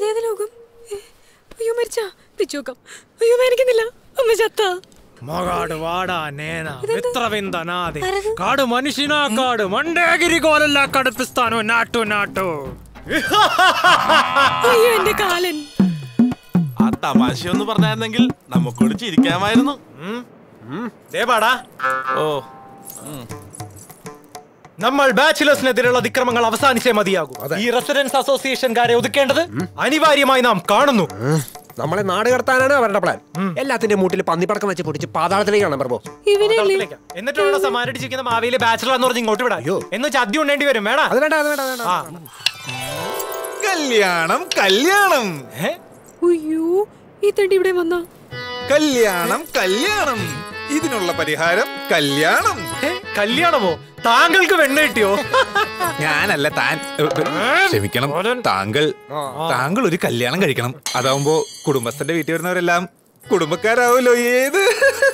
ഇതേത് ലോകം ഏ, അയ്യോ മരിച്ചാ പിടിച്ചു നോക്കാം അയ്യോ മരിക്കുന്നില്ല അമ്മ ചത്ത మగాడు వాడా నేనా మిత్రవింద నాది ఆరదు. కాడు మనిషినా కాడు మండేగిరి గోలల్లా కడిపిస్తాను నాటు నాటు അയ്യോ എന്റെ കാലൻ ആ തമാശയൊന്ന് പറഞ്ഞായിരുന്നെങ്കിൽ നമുക്കൂടി ചിരിക്കാമായിരുന്നു ദേവാടാ ഓ നമ്മൾ ബാച്ചിലേഴ്സിനെതിരെയുള്ള അതിക്രമങ്ങൾ അവസാനിച്ചേ മതിയാകൂ ഈ റെസിഡൻസ് അസോസിയേഷൻകാരെ ഒതുക്കേണ്ടത് അനിവാര്യമായി നാം കാണുന്നു നമ്മളെ നാട് കടത്താനാണ് അവരുടെ പ്ലാൻ എല്ലാത്തിന്റെ മൂട്ടിൽ പന്നിപ്പടക്കം വെച്ച് പൊടിച്ച് പാതാളത്തിലേക്കാണ് പ്രഭു ഇവനല്ലേ എന്നിട്ട് വേണം സമാരടിച്ചിരിക്കുന്ന ഭാവിയിലെ ബാച്ചിലർ എന്ന് പറഞ്ഞ് ഇങ്ങോട്ട് വിടാം എന്ന് ചദ്യ ഉണ്ടേണ്ടി വരും വേണം അത് വേണ്ട അത് വേണ്ട അത് വേണ്ട ആ കല്യാണം കല്യാണം ഏ? അയ്യോ ഈ തണ്ടി ഇവിടെ വന്ന കല്യാണം കല്യാണം ഇതിനുള്ള പരിഹാരം കല്യാണം ഏ? കല്യാണമോ താങ്കൾക്ക് വെണ്ണ കിട്ടിയോ ഞാനല്ല താൻ ഏ, ഏ, ക്ഷമിക്കണം താങ്കൾ താങ്കൾ ഒരു കല്യാണം കഴിക്കണം അതാവുമ്പോ കുടുംബസ്ഥന്റെ വീട്ടിൽ വരുന്നവരെല്ലാം കുടുംബക്കാരാവുമല്ലോ ഏത്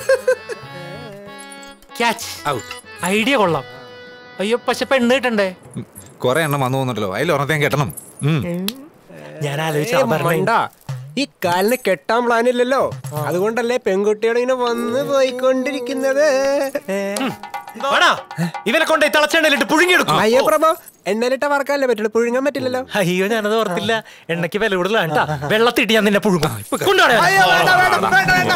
ക്യാച്ച് ഔട്ട് ഐഡിയ കൊള്ളാം അയ്യോ പക്ഷെ പെണ്ണ് കിട്ടണ്ടേ കൊറേ എണ്ണം വന്നു പോകുന്നുണ്ടല്ലോ അതിൽ ഒരെണ്ണത്തെ കേട്ടണം ഉം. ഞാൻ ആലോചിച്ച ഏ, മണ്ട. ഈ കാലിന് കെട്ടാൻ പ്ലാൻ ഇല്ലല്ലോ അതുകൊണ്ടല്ലേ പെൺകുട്ടികൾ ഇങ്ങനെ വന്ന് പോയിക്കൊണ്ടിരിക്കുന്നത് ഇവനെ കൊണ്ട് ഈ തിളച്ചെണ്ണയിലിട്ട് പുഴുങ്ങിയെടുക്കും അയ്യോ പ്രഭു എണ്ണയിലിട്ട വറക്കാനല്ലേ പറ്റുള്ളൂ പുഴുങ്ങാൻ പറ്റില്ലല്ലോ അയ്യോ ഞാനത് ഓർത്തില്ല എണ്ണയ്ക്ക് വില കൂടുതലാണ് ട്ടാ. വെള്ളത്തിട്ട് ഞാൻ നിന്നെ പുഴുങ്ങും കൊണ്ടുപോടാ അയ്യോ, വേണ്ട, വേണ്ട, വേണ്ട, വേണ്ട.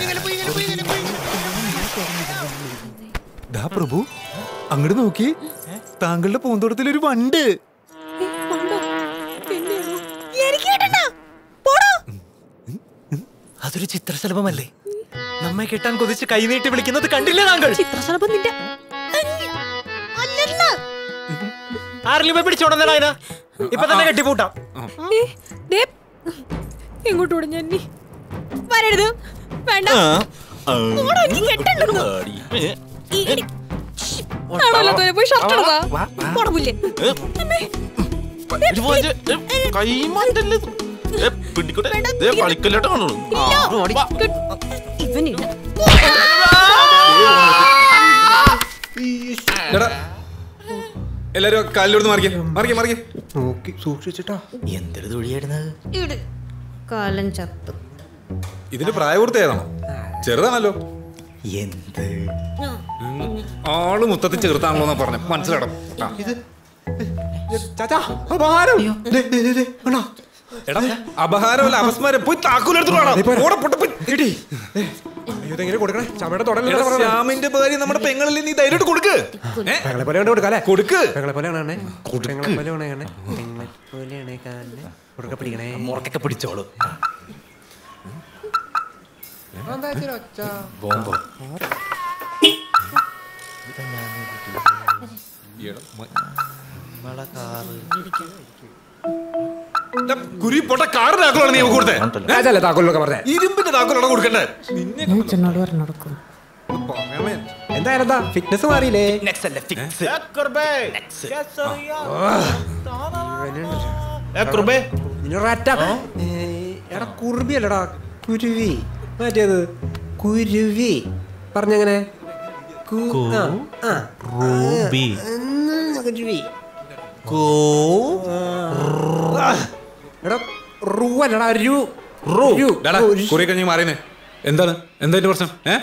ദാ പ്രഭു അങ്ങോട്ട് നോക്കി താങ്കളുടെ പൂന്തോട്ടത്തിൽ ഒരു വണ്ട് ഏ, ഉണ്ടോ? എന്നെയാണോ? എനിക്ക് കേട്ടണ്ട. പോടോ. അതൊരു ചിത്രശലഭമല്ലേ നമ്മെ കിട്ടാൻ കൊതിച്ച് കൈനീട്ടി വിളിക്കുന്നത് കണ്ടില്ലേ താങ്കൾ ചിത്രശലഭം നിന്റെ അല്ലെന്ന്. ആരെങ്കിലും പോയി പിടിച്ചോണ്ടെന്നാ അതിനാ ഇപ്പൊ തന്നെ കെട്ടിപ്പൂട്ടാം ഏ, ദേ, എങ്ങോട്ട് ഞാൻ നീ വരരുത് വേണ്ട പോടോ, എനിക്ക് കെട്ടണ്ടെന്ന്. ഈ- ഈ- ശ്ശ്, നാണമില്ലാത്തവനെ പോയി ഷർട്ട് ഇടതാ പോടാ പുല്ലേ അമ്മേ. ദേ, കൈമാറ്റല്ലേ ഇത്? ഏ, പിടിക്കട്ടെ ദേ, കളിക്കല്ലോട്ട് കാണുള്ളൂ ഇല്ല. കെട്ട്- ഇവനില്ല എടാ, എല്ലാരും കാലിലോട്ട് മാറിക്കേ മാറിക്കേ മാറിക്കേ നോക്കി സൂക്ഷിച്ചിട്ടാ എന്തൊരു തൊഴിയായിരുന്നത് ഇട് കാലൻ ചത്തു ഇതിന്റെ പ്രായപൂർത്തിയായതാണോ ചെറുതാണല്ലോ എന്ത് ആള് മുത്തത്തിൽ ചെറുതാണല്ലോ എന്നാ പറഞ്ഞ മനസ്സിലാടം ചാച്ചാ അപാരം ദേ, ദേ, ദേ, ദേ, കണ്ടോ? എടാ അപഹാരമല്ല അപസ്മാരം പോയി താക്കോലെടുത്തോടാ അയ്യോ ഇതെങ്ങനെ കൊടുക്കണേ ചമയുടെ തുടങ്ങി ശ്യാമിന്റെ ഭാര്യ നമ്മുടെ പെങ്ങളിൽ നീ ധൈര്യമായിട്ട് കൊടുക്ക് ഏ? പെങ്ങളെ പോലെ കൊടുക്കാല്ലേ കൊടുക്ക് പെങ്ങളെ പോലെയാണ് കാണേ പെങ്ങളെ പോലെയാണ് കാണേ പെങ്ങളെ പോലെയാണ് കാണേ കൊടുക്ക പിടിക്കണേ മുറക്കൊക്കെ പിടിച്ചോളൂ എടാ, കുരുവി പൊട്ട കാറിന്റെ താക്കോലാണ് നീ കൊടുത്തേ രാജല്ലേ താക്കോലൊക്കെ പറഞ്ഞേ ഇരുമ്പിന്റെ താക്കോലാണ് കൊടുക്കണ്ടേ അച്ഛനോട് പറഞ്ഞെടുക്കും എന്തായാലും എന്താ ഫിറ്റ്നസ് മാറിയില്ലേ നിന്നൊരറ്റ എടാ കുറുബി അല്ലടാ കുരുവി മറ്റേത് കുരുവി പറഞ്ഞെങ്ങനെ കു- ആ, ആ. റൂബി ഉം, കുരുവി ആ. എടാ റൂ അല്ലടാ രു റൂ ഡാടാ കുറി കഴിഞ്ഞ് മാറിയുന്നേ എന്താണ് എന്താ എന്റെ പ്രശ്നം ഏ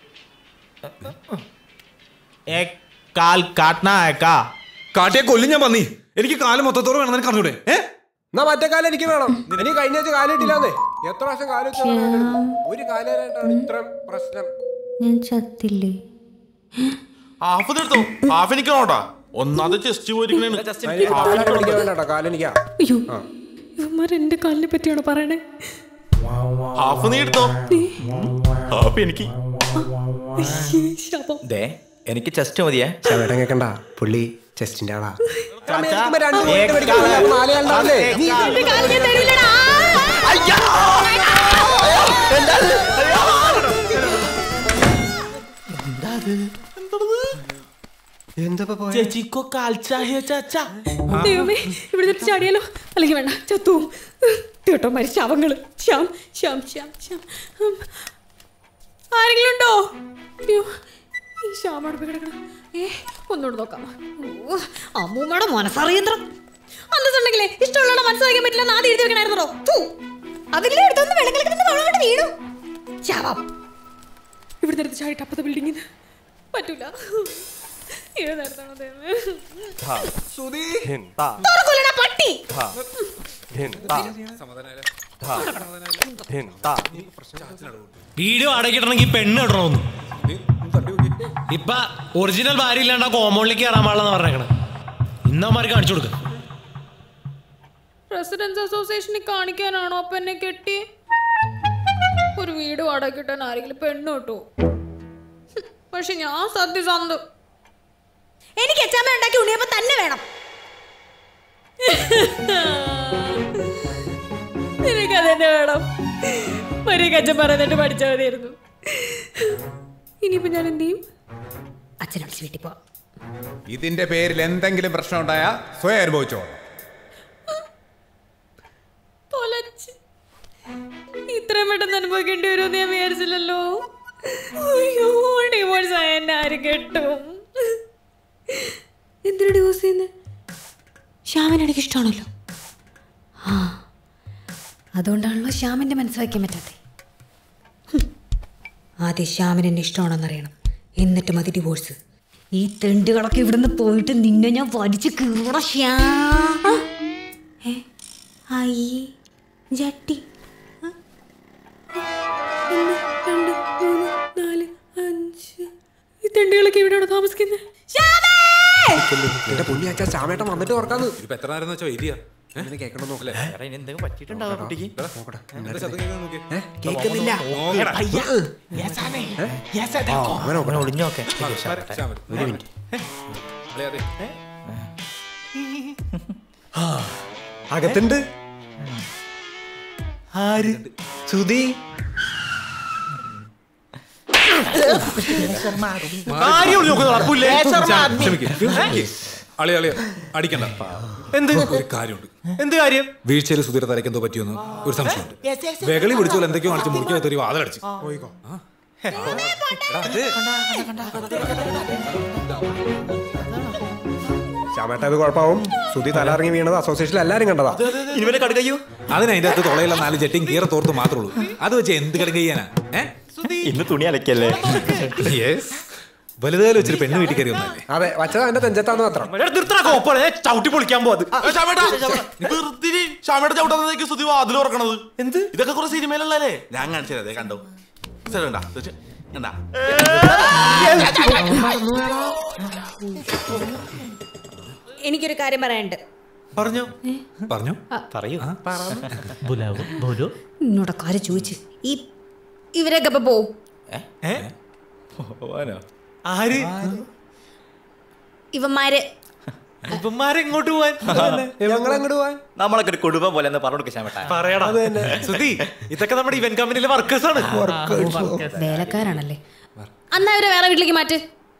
एक काल काटना है का കാട്ടിയെ കൊല്ലും ഞാൻ പന്നി എനിക്ക് കാല് മൊത്തത്തോടെ വേണം നിനക്ക് അറിഞ്ഞൂടെ ഏ എന്നാ മറ്റേ കാലം എനിക്ക് വേണം എനിക്ക് കഴിഞ്ഞ ആഴ്ച കാലിട്ടില്ലാന്നേ എത്ര പ്രാവശ്യം കാല് വെച്ച് നോക്കിയിട്ടുണ്ട്? ഒരു കാലായിട്ടാണ് ഇത്രയും പ്രശ്നം ഞാൻ ചത്തില്ലേ ഹാഫ് എടുത്തോ ഹാഫ് എനിക്ക് നോട്ടാ ഒന്നാമത് ചെസ്റ്റ് പോയിരിക്കണേണ് അതിന് കാലൊക്കെ പിടിക്കാൻ വേണ്ട കാലെനിക്കാ അയ്യോ ഇവന്മാർ എന്റെ കാലിനെ പറ്റിയാണോ പറയണേ ഹാഫ് നീ എടുത്തോ ഹാഫ് എനിക്ക് അയ്യേ, ശാപം ദേ എനിക്ക് ചെസ്റ്റ് മതിയേ ചേട്ടൻ കേക്കണ്ട പുള്ളി ചെസ്റ്റിന്റെ ആളാ ചാച്ചാ, രണ്ട് ഏ പോയിട്ട് മേടിക്കാൻ കാല- അപ്പൊ നാല് ആളുണ്ടാവില്ലേ? നീ എന്റെ കാല് ഞാൻ തരൂലടാ എന്താ ഇപ്പൊ പോയെ? ചേച്ചിക്കോ കാൽ ചായ ചാച്ചാ ദൈവമേ ഇവിടെ ചാടിയാലോ അല്ലെങ്കിൽ വേണ്ട ചത്തു കേട്ടോ മരിച്ച അവങ്ങള് ശ്യാം ശ്യാം ശ്യാം ശ്യാം ഉം. ആരെങ്കിലും ഉണ്ടോ അയ്യോ ഈ ശ്യാം അവിടെ പോയി കിടക്കണം ഏ ഒന്നുകൂടെ നോക്കാം ഓ, അമ്മൂമ്മയുടെ മനസ്സറിയന്ത്രം അന്തസ്സുണ്ടെങ്കിലേ ഇഷ്ടമുള്ള മനസ്സിലാക്കാൻ പറ്റില്ല എന്ന് ആദ്യം എഴുതി വെക്കണായിരുന്നോ അതിലെ എടുത്തൊന്ന് വെള്ളക്കലക്ക് നിന്ന് വെള്ളം കൊണ്ട് വീണു ചാവാം ഇവിടെ നേരത്തെ ചാടിട്ട് അപ്പത്തെ ബിൽഡിങ്ങിന് പറ്റൂല ഏത് നേരത്താണോ ദൈവമേ? തുറക്കൂലടാ പട്ടി വീഡിയോ അടക്കിടണമെങ്കിൽ പെണ്ണ് ഇടണമെന്ന് ഇപ്പൊ ഒറിജിനൽ ഭാര്യ ഇല്ലാണ്ട് ആ കോമ്പൗണ്ടിലേക്ക് കയറാൻ പാടില്ലെന്ന് പറഞ്ഞേക്കണേ ഇന്നമാർക്ക് കാണിച്ചു കൊടുക്ക റെസിഡൻസ് അസോസിയേഷനിൽ കാണിക്കാനാണോ അപ്പൊ എന്നെ കെട്ടി ഒരു വീട് വാടക കിട്ടാൻ ആരെങ്കിലും പെണ്ണ് കിട്ടുമോ പക്ഷെ ഞാൻ സത്യസന്ധം എനിക്ക് അച്ചാമ്മ ഉണ്ടാക്കി ഉണ്ണിയപ്പോ തന്നെ വേണം നിനക്ക് അതന്നെ വേണം ഒരു കച്ചൻ പറയുന്നിട്ട് പഠിച്ചാൽ മതിയായിരുന്നു ഇനിയിപ്പോ ഞാൻ എന്ത് ചെയ്യും അച്ഛനെ വിളിച്ച് വീട്ടിൽ പോവാം ഇതിന്റെ പേരിൽ എന്തെങ്കിലും പ്രശ്നം ഉണ്ടായാ സ്വയം അനുഭവിച്ചോ പൊലച്ച് ഇത്രയും പെട്ടെന്ന് അനുഭവിക്കേണ്ടി വരുമെന്ന് ഞാൻ വിചാരിച്ചില്ലല്ലോ അയ്യോ ഡിവോഴ്സ് ആയ എന്നെ ആര് കെട്ടും എന്തിനാ ഡിവോഴ്സ് ചെയ്യുന്നത് ശ്യാമിന് എനിക്ക് ഇഷ്ടമാണല്ലോ ആ അതുകൊണ്ടാണല്ലോ ശ്യാമിൻ്റെ മനസ്സ് വയ്ക്കാൻ പറ്റാത്തത് ഹും. ആദ്യം ശ്യാമിന് എന്നെ ഇഷ്ടമാണെന്നറിയണം എന്നിട്ട് മതി ഡിവോഴ്സ് ഈ തെണ്ടുകളൊക്കെ ഇവിടുന്ന് പോയിട്ട് നിന്നെ ഞാൻ വലിച്ചു കീറ ശ്യാ ഏ അയ്യേ ജട്ടി ആ. ഒന്ന് രണ്ട് മൂന്ന് നാല് അഞ്ച് ഈ തെണ്ടികളൊക്കെ എവിടെയാണ് താമസിക്കുന്നത് എന്റെ പുണ്യ അച്ഛാ ചാമേട്ടൻ വന്നിട്ട് തുറക്കാന്ന് ഇപ്പൊ എത്ര നേരം വെച്ചാൽ വലിയ ഇങ്ങനെ കേൾക്കണം നോക്കല്ലേ എന്തെങ്കിലും പറ്റിയിട്ടുണ്ടാവും കുട്ടിക്ക് കേൾക്കുന്നില്ല അവനെ ഒളിഞ്ഞോക്കെ അകത്തുണ്ട് ആര് സുധി കാര്യം ഒളിഞ്ഞ് നോക്കുന്നു, അപ്പുല്ലേ? അളിയ അളിയ അടിക്കണ്ട എന്ത് ഒരു കാര്യമുണ്ട് എന്ത് കാര്യം വീഴ്ചയിൽ സുധീര തലയ്ക്ക് എന്തോ പറ്റിയെന്ന് ഒരു സംശയമുണ്ട് വെകളി പിടിച്ചോലെ എന്തൊക്കെയോ കാണിച്ച് മുറിക്കാൻ ഒരു വാതിലടിച്ച് ചാമേട്ട ഇത് കുഴപ്പമാവും സുധി തലറിങ്ങി വീണത് അസോസിയേഷനിൽ എല്ലാരും കണ്ടതാ ഇനിവനെ കടുകയ്യോ അതിന് അതിന്റെ അകത്ത് തുളയില്ല നാല് ജെട്ടിയും കീറ തോർത്ത് മാത്രമേ ഉള്ളൂ അത് വെച്ച് എന്ത് കിടക്ക ചെയ്യാനാ ഇന്ന് തുണി അലക്കല്ലേ യെസ് വലുതായാലും വെച്ചൊരു പെണ്ണ് വീട്ടിൽ കയറി വന്നല്ലേ അതെ വച്ചത് അതിന്റെ തെഞ്ചത്താന്ന് മാത്രം നിർത്തണ കോപ്പാണ് ഞാൻ ചവിട്ടി പൊളിക്കാൻ പോവാത് വെറുതെ ഷാമയുടെ ചവിട്ടാന്നേക്ക് സ്തുതി വാതിൽ ഉറക്കണത് എന്ത് ഇതൊക്കെ കുറെ സിനിമയിലല്ലേ ഞാൻ കാണിച്ചു തരാം ദേ കണ്ടോ ശരി, കണ്ടാ? ഇത് കണ്ടാ? എനിക്കൊരു കാര്യം പറയാനുണ്ട് പറഞ്ഞോ പറഞ്ഞു പറയൂ എന്നോട് കാര്യം ചോദിച്ചു ഈ ഇവരൊക്കെ ഇപ്പൊ പോവും ഏ ആര് ഇവന്മാര് ഇവന്മാരെങ്ങോട്ട് പോവാൻ ഞങ്ങൾ അങ്ങോട്ട് പോവാൻ നമ്മളൊക്കെ ഒരു കുടുംബം പോലെ എന്ന് പറഞ്ഞു കൊടുക്കാൻ പറ്റാ പറയടാ സുധി ഇതൊക്കെ നമ്മുടെ ഇവന്റ് കമ്പനിയിലെ വർക്കേഴ്സ് ആണ് വേലക്കാരാണല്ലേ അന്നാ ഇവരെ വേറെ വീട്ടിലേക്ക് മാറ്റ്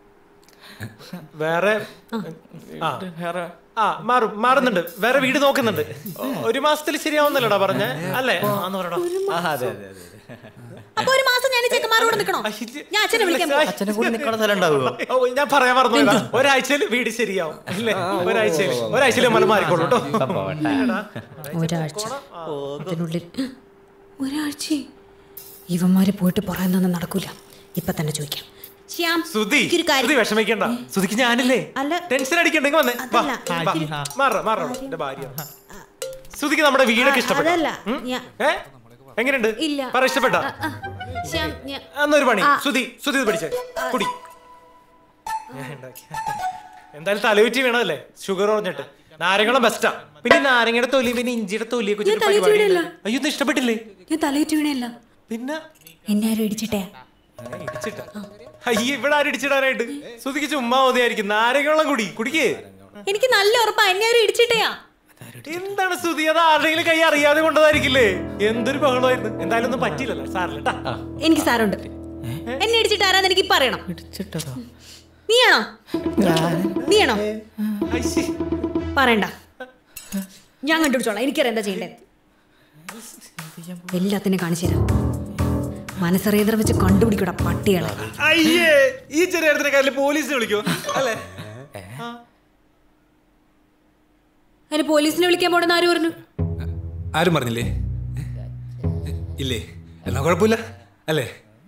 വേറെ ആ ആ മാറും മാറുന്നുണ്ട് വേറെ വീട് നോക്കുന്നുണ്ട് ഒരു മാസത്തിൽ ശരിയാവുന്നല്ലടാ പറഞ്ഞ അല്ലേ ആന്ന് പറയടാ അതെ അതെ അതെ അപ്പൊ ഒരു മാസം ഞാൻ ഈ ചെക്കന്മാരുടെ കൂടെ നിൽക്കണോ ഞാൻ അച്ഛനെ വിളിക്കാൻ പോവാ. അച്ഛനെ കൂടി നിൽക്കണ സ്ഥലം ഉണ്ടാവുമോ ഓ, ഞാൻ പറയാൻ മറന്നു ഒരാഴ്ചയിൽ വീട് ശരിയാവും അല്ലേ ഒരാഴ്ചയിൽ ഒരാഴ്ചയിൽ മല മാറിക്കോളൂ കേട്ടോ ഒരാഴ്ച അതിനുള്ളിൽ ഒരാഴ്ച ഇവന്മാര് പോയിട്ട് പറയുന്നൊന്നും നടക്കൂല ഇപ്പൊ തന്നെ ചോദിക്കാം ശ്യാം സുധി എനിക്കൊരു കാര്യം- സുധി വിഷമിക്കണ്ട സുധിക്ക് ഞാനില്ലേ അല്ല. ടെൻഷൻ അടിക്കണ്ടെങ്കിൽ വന്നേ വാ, അതല്ല, വാ. എനിക്കൊരു- മാറ മാറ എന്റെ ഭാര്യ സുധിക്ക് നമ്മുടെ വീടൊക്കെ ഇഷ്ടപ്പെട്ടു അതല്ല ഞാൻ ഏ എങ്ങനെയുണ്ട് ഇല്ല. പറ ഇഷ്ടപ്പെട്ട ആ, ആ, ശ്യാം ഞാൻ അന്നൊരു പണി ആ. സുധി സുധി ഇത് പിടിച്ചേ കുടി ഞാൻ ഉണ്ടാക്കി. എന്തായാലും തലയുറ്റി വീണതല്ലേ ഷുഗർ കുറഞ്ഞിട്ട് നാരങ്ങളും ബെസ്റ്റാ പിന്നെ നാരങ്ങയുടെ തൊലി പിന്നെ ഇഞ്ചിയുടെ തൊലിയൊക്കെ വെച്ചിട്ട് ഞാൻ തലയിൽ പരിപാടി വീണില്ല. ഉണ്ട്. അയ്യോ ഇത് ഇഷ്ടപ്പെട്ടില്ലേ ഞാൻ തലയിട്ട് വീണല്ല പിന്നെ എന്നെ ആരും ഇടിച്ചിട്ടേ ഇടിച്ചിട്ട അയ്യ ഇവിടെ ആരും ഇടിച്ചിടാനായിട്ട് സുധിക്ക് ചുമ്മാ മതിയായിരിക്കും നാരങ്ങളും കുടി കുടിക്കേ എനിക്ക് നല്ല ഉറപ്പാ എന്നെ ആരും ഇടിച്ചിട്ടേയാ എന്താണ് സ്തുതി അത് ആരുടെങ്കിലും കൈ അറിയാതെ കൊണ്ടതായിരിക്കില്ലേ എന്തൊരു ബഹളമായിരുന്നു എന്തായാലും ഒന്നും പറ്റിയില്ലല്ലോ സാറില്ല ട്ടാ. എനിക്ക് സാറുണ്ട് എന്നെ ഇടിച്ചിട്ട് ആരാന്ന് എനിക്ക് ഇപ്പൊ അറിയണം നീയാണോ നീയാണോ ഐശ്ശി. പറയണ്ട ഞാൻ കണ്ടുപിടിച്ചോളാം എനിക്കറിയാം എന്താ ചെയ്യണ്ടേ എല്ലാത്തിനും കാണിച്ചു തരാം മനസ്സറിയതർ വെച്ച് കണ്ടുപിടിക്കൂടാ പട്ടികളെ അയ്യേ ഈ ചെറിയ കാര്യത്തിൽ പോലീസ് വിളിക്കോ അല്ലേ അതിന് പോലീസിനെ വിളിക്കാൻ പോണെന്ന് ആര് പറഞ്ഞു ആരും പറഞ്ഞില്ലേ ഇല്ലേ എന്നാ കുഴപ്പമില്ല അല്ലേ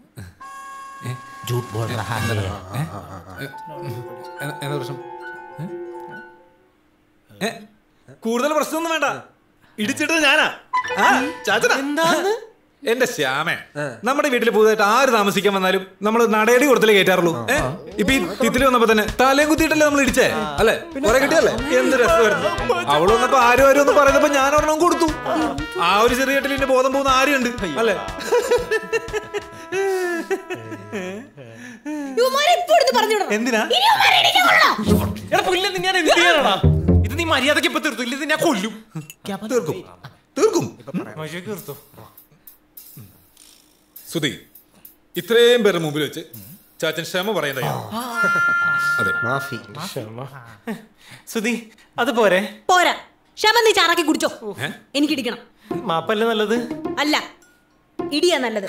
എ- എന്താ പ്രശ്നം ഏ? ഏ? കൂടുതൽ പ്രശ്നമൊന്നും വേണ്ട ഇടിച്ചിട്ടത് ഞാനാ ആ, ചാച്ചനാ. എന്റെ ശ്യാമേ നമ്മുടെ വീട്ടിൽ പുതുതായിട്ട് ആര് താമസിക്കാൻ വന്നാലും നമ്മൾ നടയടി കൊടുത്തലേ കയറ്റാറുള്ളൂ ഏ? ഇപ്പൊ ഈ തിത്തില് വന്നപ്പോ തന്നെ തലയും കുത്തിയിട്ടല്ലേ നമ്മൾ ഇടിച്ചേ അല്ലേ കുറെ കിട്ടിയല്ലേ എന്ത് രസമായിരുന്നു അവള് വന്നപ്പോ ആരും ആരും ഒന്ന് പറയുന്നപ്പോ ഞാൻ ഒരെണ്ണം കൊടുത്തു ആ ഒരു ചെറിയ കെട്ടിലിന്റെ ബോധം പോകുന്ന ആരുണ്ട് അല്ലേ എന്തിനാ എടാ പുല്ല ഞാൻ എന്ത് ചെയ്യാനാടാ ഇത് നീ മര്യാദക്ക് ഇപ്പൊ തീർത്തു ഇല്ല ഇത് ഞാൻ കൊല്ലും തീർക്കും തീർക്കും മര്യാദക്ക് തീർത്തു സുധി ഇത്രയും പേരുടെ മുമ്പിൽ വെച്ച് ചാച്ചൻ ക്ഷമ പറയാൻ തയ്യാറാ അതെ ക്ഷമ. സുധി അത് പോരെ പോരാ ക്ഷമ നീ ചാറാക്കി കുടിച്ചോ എനിക്ക് ഇടിക്കണം മാപ്പല്ലേ നല്ലത് അല്ല ഇടിയാ നല്ലത്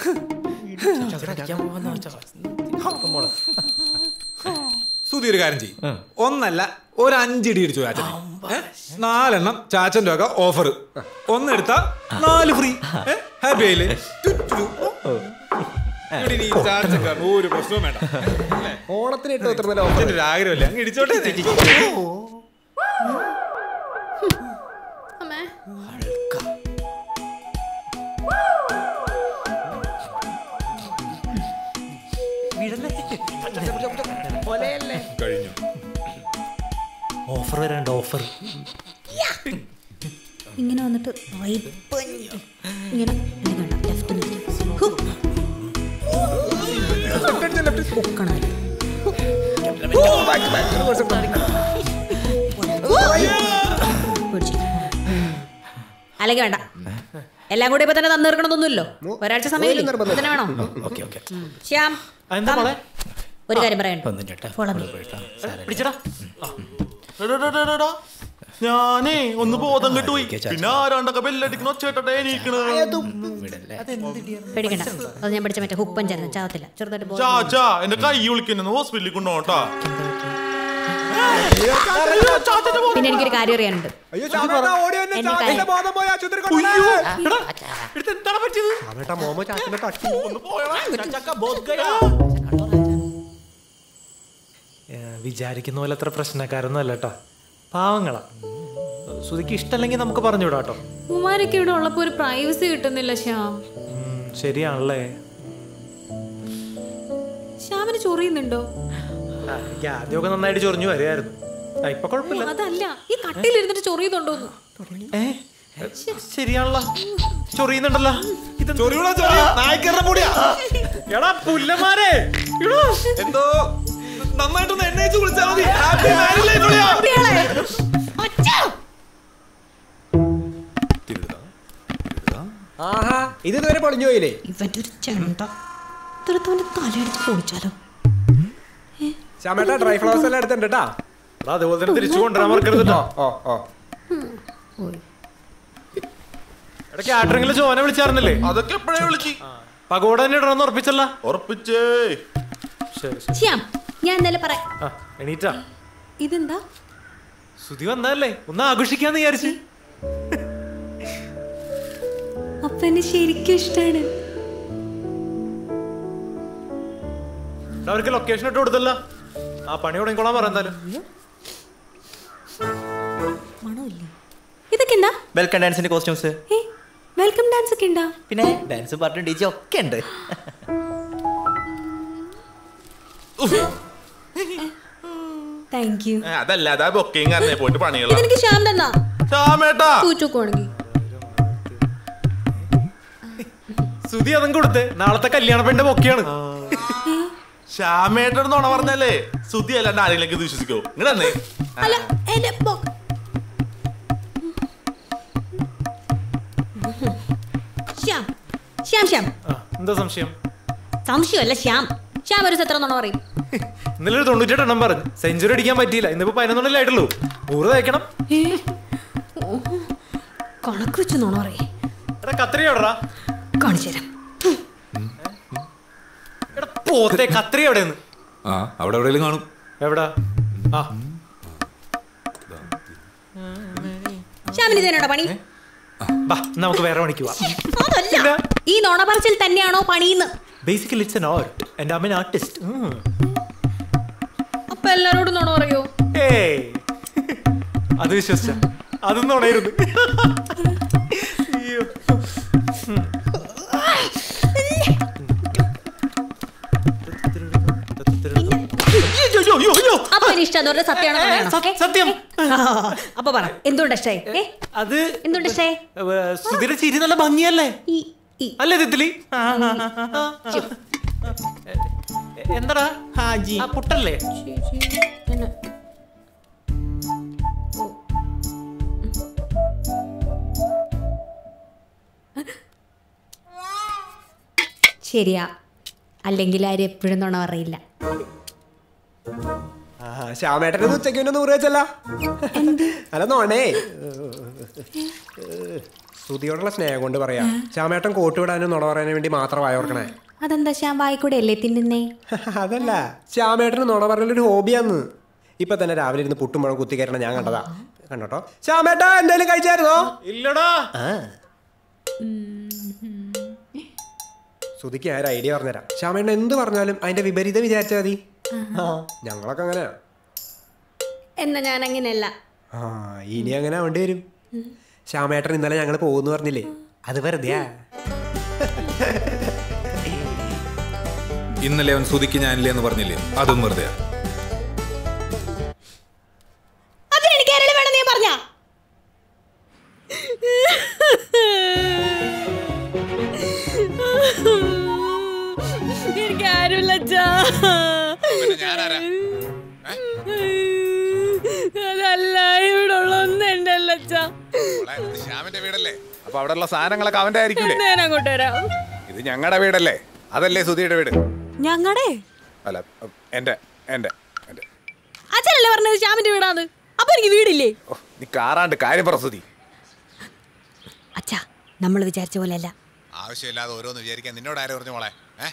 സുധി ഒരു കാര്യം ചെയ്യും ഒന്നല്ല ഒരു അഞ്ചിടി ഇടിച്ചു ചാച്ചൻ നാലെണ്ണം ചാച്ചന്റെ വക ഓഫർ ഒന്നെടുത്താ നാല് ഫ്രീ ഹാപ്പി ആയില്ലേ ചുറ്റു. ഇവിടെ ഇനി ഈ ചാച്ചൻ കാരണം ഒരു പ്രശ്നവും വേണ്ട ഓണത്തിന് ഇട്ട് എത്ര നല്ല അച്ഛൻ്റെ ഒരു ആഗ്രഹമല്ലേ അങ്ങ് ഇടിച്ചോട്ടെ കഴിഞ്ഞു ഓഫർ വരണ്ട ഓഫർ ഇങ്ങനെ വന്നിട്ട് right ഇങ്ങനെ ഇത് കണ്ടോ, left ന്ന്. ഹു. പൊക്കണം. പിടിച്ച്. അല്ലെങ്കിൽ വേണ്ട എല്ലാം കൂടി ഇപ്പൊ തന്നെ തന്നു തീർക്കണമെന്നൊന്നുമില്ലോ ഒരാഴ്ച സമയം തന്നെ വേണോ ശ്യാം എന്താ മോളെ ഒരു കാര്യം പറയണ്ട Follow me. പിടിച്ചടാ എടാ, എടാ, എടാ, എടാ. ഞാനേ ഒന്ന് ബോധം കെട്ടുപോയി പിന്നെ ആരാണ്ടൊക്കെ ബെല്ലടിക്കണ ഒച്ചേട്ടെ നീക്കണ് പേടിക്കണ്ട അത് ഞാൻ പഠിച്ച മറ്റേ ഹുപ്പൻ ചേർന്ന് ചാവത്തില്ല ചെറുതായിട്ട് ബോധം ചാച്ചാ എന്റെ കൈ വിളിക്കുന്നു ഹോസ്പിറ്റലിൽ കൊണ്ടുപോകട്ടാ പിന്നെ എനിക്കൊരു കാര്യം അറിയാനുണ്ട് അയ്യോ ചാമേട്ടാ ഓടി വന്ന് എന്നെ ചാച്ചന്റെ കാര്യം- ബോധം പോയി ആശുപത്രി കൊണ്ടുപോയി എടുത്ത് എന്താണ് പറ്റിയത് ചാമേട്ടാ മോമോ ചാച്ചനെ തട്ടി ഏ, വിചാരിക്കുന്ന പോലെ അത്ര പ്രശ്നക്കാരൊന്നും അല്ല കേട്ടോ പാവങ്ങളാ സുധിക്ക് ഇഷ്ടമല്ലെങ്കിൽ നമുക്ക് പറഞ്ഞു വിടാം കേട്ടോ കുമാരൊക്കെ ഇവിടെ ഉള്ളപ്പോ ഒരു പ്രൈവസി കിട്ടുന്നില്ല ശ്യാം ഉം, ശരിയാണല്ലേ ശ്യാമിന് ചൊറിയുന്നുണ്ടോ ആ, എനിക്ക് ആദ്യമൊക്കെ നന്നായിട്ട് ചൊറിഞ്ഞു വരികയായിരുന്നു ആ, ഇപ്പൊ കുഴപ്പമില്ല അതല്ല ഈ കട്ടിലിരുന്നിട്ട് ചൊറിയുന്നുണ്ടോന്ന് ഏ ശരിയാണല്ലോ ചൊറിയുന്നുണ്ടല്ലോ ഇത് നായ്ക്കരുടെ പൊടിയാ എടാ പുല്ലന്മാരെ എടാ, എന്തോ നന്നായിട്ടൊന്ന് എണ്ണയിച്ച് കുളിച്ചാൽ മതി ഹാപ്പി മാരീഡ് ലൈഫ് ഉള്ളയാ. ആഹാ ഇത് ഇതുവരെ പൊളിഞ്ഞു പോയില്ലേ ഇവന്റെ ഒരു ചെണ്ട തീർത്തവന്റെ തലയടിച്ച് പൊളിച്ചാലോ ചാമേട്ടാ ഡ്രൈ ഫ്ലവേഴ്സ് എല്ലാം എടുത്തിട്ടുണ്ട് കേട്ടാ എടാ, അതുപോലെ തന്നെ തിരിച്ചു കൊണ്ടുവരാൻ മറക്കരുത് കേട്ടോ ഓ ഓ എടാ കാറ്ററിംഗിൽ ചോന വിളിച്ചായിരുന്നില്ലേ അതൊക്കെ എപ്പോഴേ വിളിച്ച് പകോട തന്നെ ഇടണമെന്ന് ഉറപ്പിച്ചല്ല ഉറപ്പിച്ചേ ശരി ശരി ശ്യാം ഞാൻ ഇന്നലെ പറയാം ആ എണീറ്റാ ഇതെന്താ സുധി വന്നതല്ലേ ഒന്ന് ആഘോഷിക്കാന്ന് വിചാരിച്ച് അപ്പൊ എന്നെ ശരിക്കും ഇഷ്ടാണ് എടാ, അവർക്ക് ലൊക്കേഷൻ ഇട്ട് കൊടുത്തല്ല ആ പണി തുടങ്ങിക്കോളാൻ പറ എന്തായാലും മണമില്ലേ ഇതൊക്കെ എന്താ വെൽക്കം ഡാൻസിന്റെ കോസ്റ്റ്യൂംസ് ഏ വെൽക്കം ഡാൻസ് ഒക്കെ ഉണ്ടാ പിന്നെ ഡാൻസ് പാർട്ടി ഡി ജെ ഒക്കെ ഉണ്ട് താങ്ക് യു ഏ, അതല്ല അതാ ബൊക്കെയും കാരണം പോയിട്ട് പണികളാ ഇതെനിക്ക് ശ്യാം തന്നാ ചാമേട്ടാ പൂച്ചോക്കുവാണെങ്കിൽ സുധി അതും കൊടുത്തേ നാളത്തെ കല്യാണ പെണ്ണിന്റെ പൊക്കെയാണ് ശ്യാമേട്ടൻ നുണ പറഞ്ഞല്ലേ സുധി അല്ലാണ്ട് ആരെങ്കിലും ഇത് വിശ്വസിക്കോ ഇങ്ങനെ അല്ല എന്റെ ബോ- ശ്യാം ശ്യാം ശ്യാം ആ, എന്താ സംശയം സംശയമല്ല ശ്യാം ശ്യാം ഒരു സത്രം നുണ പറയും ഇന്നലെ ഒരു തൊണ്ണൂറ്റെട്ട് എണ്ണം പറഞ്ഞു സെഞ്ചുറി അടിക്കാൻ പറ്റിയില്ല ഇന്നിപ്പോ പതിനൊന്നല്ലേ ആയിട്ടുള്ളൂ നൂറ് തയ്ക്കണം കണക്ക് വെച്ച് നുണ പറയേ എടാ കത്രിക എവിടെടാ കാണിച്ചു തരാം എടാ പോത്തെ കത്രിക എവിടെയെന്ന് ആ അവിടെ എവിടെയെങ്കിലും കാണും എവിടാ ആ ശ്യാമിന് ഇതേനോടാ പണി ബാ നമുക്ക് വേറെ പണിക്ക് പോവാം അതല്ല ഈ നുണ പറച്ചിൽ തന്നെയാണോ പണിന്ന് ബേസിക്കലി ഇറ്റ്സ് എൻ ആർട്ട് എൻ്റെ അമ്മൻ ആർട്ടിസ്റ്റ് അപ്പൊ എല്ലാരോടും നുണ പറയോ ഏയ് അത് വിശ്വസിച്ച അതൊന്നും ഉണയിരുന്നു അയ്യോ അപ്പൊ ഇനി ഇഷ്ടം പറഞ്ഞ സത്യമാണോ നുണയാണോ? സത്യം- സത്യം അപ്പൊ പറ എന്തുകൊണ്ട് ഇഷ്ടായി ഏ അത് എന്തുകൊണ്ട് ഇഷ്ടായി സുധീര ചിരി നല്ല ഭംഗിയല്ലേ ഈ ഈ അല്ലേ തിത്തിലി എന്താടാ ഹാജി ആ പുട്ടല്ലേ ശരിയാ അല്ലെങ്കിൽ ആരും എപ്പോഴും നുണ പറയില്ല ആ ശ്യാമേട്ടനെ ഉച്ചയ്ക്ക് പിന്നെ നൂറ് വെച്ചല്ല അല്ല നോണേ ശ്രുതിയോടുള്ള സ്നേഹം കൊണ്ട് പറയാം ശ്യാമേട്ടൻ കോട്ട് വിടാനും നുണ പറയാനും വേണ്ടി മാത്രം വായോർക്കണേ അതെന്താ ശ്യാം വായിക്കൂടെ അല്ലേ തിന്നുന്നേ അതല്ല ശ്യാമേട്ടന് നുണ പറയലൊരു ഹോബിയാന്ന് ഇപ്പൊ തന്നെ രാവിലെ ഇരുന്ന് പുട്ടും പഴം കുത്തി കയറണം ഞാൻ കണ്ടതാ കണ്ടോട്ടോ ശ്യാമേട്ടാ എന്തേലും കഴിച്ചായിരുന്നോ ഇല്ലടാ ശ്രുതിക്ക് ഞാൻ ഒരു ഐഡിയ പറഞ്ഞുതരാം ശ്യാമേട്ടൻ എന്ത് പറഞ്ഞാലും അതിന്റെ വിപരീതം വിചാരിച്ചാൽ മതി ആ, ഞങ്ങളൊക്കെ അങ്ങനെയാ എന്നാ ഞാൻ അങ്ങനെയല്ല ആ ഇനി അങ്ങനെ ആവേണ്ടി വരും ശ്യാമേട്ടൻ ഇന്നലെ ഞങ്ങൾ പോകുന്നു പറഞ്ഞില്ലേ അത് വെറുതെയാ ഇന്നലെ അവൻ സുതിക്ക് ഞാനില്ലേ എന്ന് പറഞ്ഞില്ലേ അതും വെറുതെ അതിനെനിക്ക് ആരെങ്കിലും വേണം നീ പറഞ്ഞ എനിക്ക് ആരുമില്ല അതല്ല ഇവിടെ ഉള്ള ഒന്നും എന്റെ അല്ല ശ്യാമിന്റെ വീടല്ലേ അപ്പൊ അവിടെ ഉള്ള സാധനങ്ങളൊക്കെ അവന്റെ ആയിരിക്കൂലേ ഞാൻ അങ്ങോട്ട് വരാം ഇത് ഞങ്ങളുടെ വീടല്ലേ അതല്ലേ സുധിയുടെ വീട് ഞങ്ങടെ അല്ല എന്റെ എന്റെ എന്റെ അച്ഛനല്ലേ പറഞ്ഞത് ശ്യാമിന്റെ വീടാന്ന് അപ്പൊ എനിക്ക് വീടില്ലേ ഓ, നീ കാറാണ്ട് കാര്യം പറ സുധി അച്ഛാ നമ്മൾ വിചാരിച്ച പോലെ അല്ല ആവശ്യമില്ലാതെ ഓരോന്ന് വിചാരിക്കാൻ നിന്നോട് ആരും പറഞ്ഞു മോളെ ഏ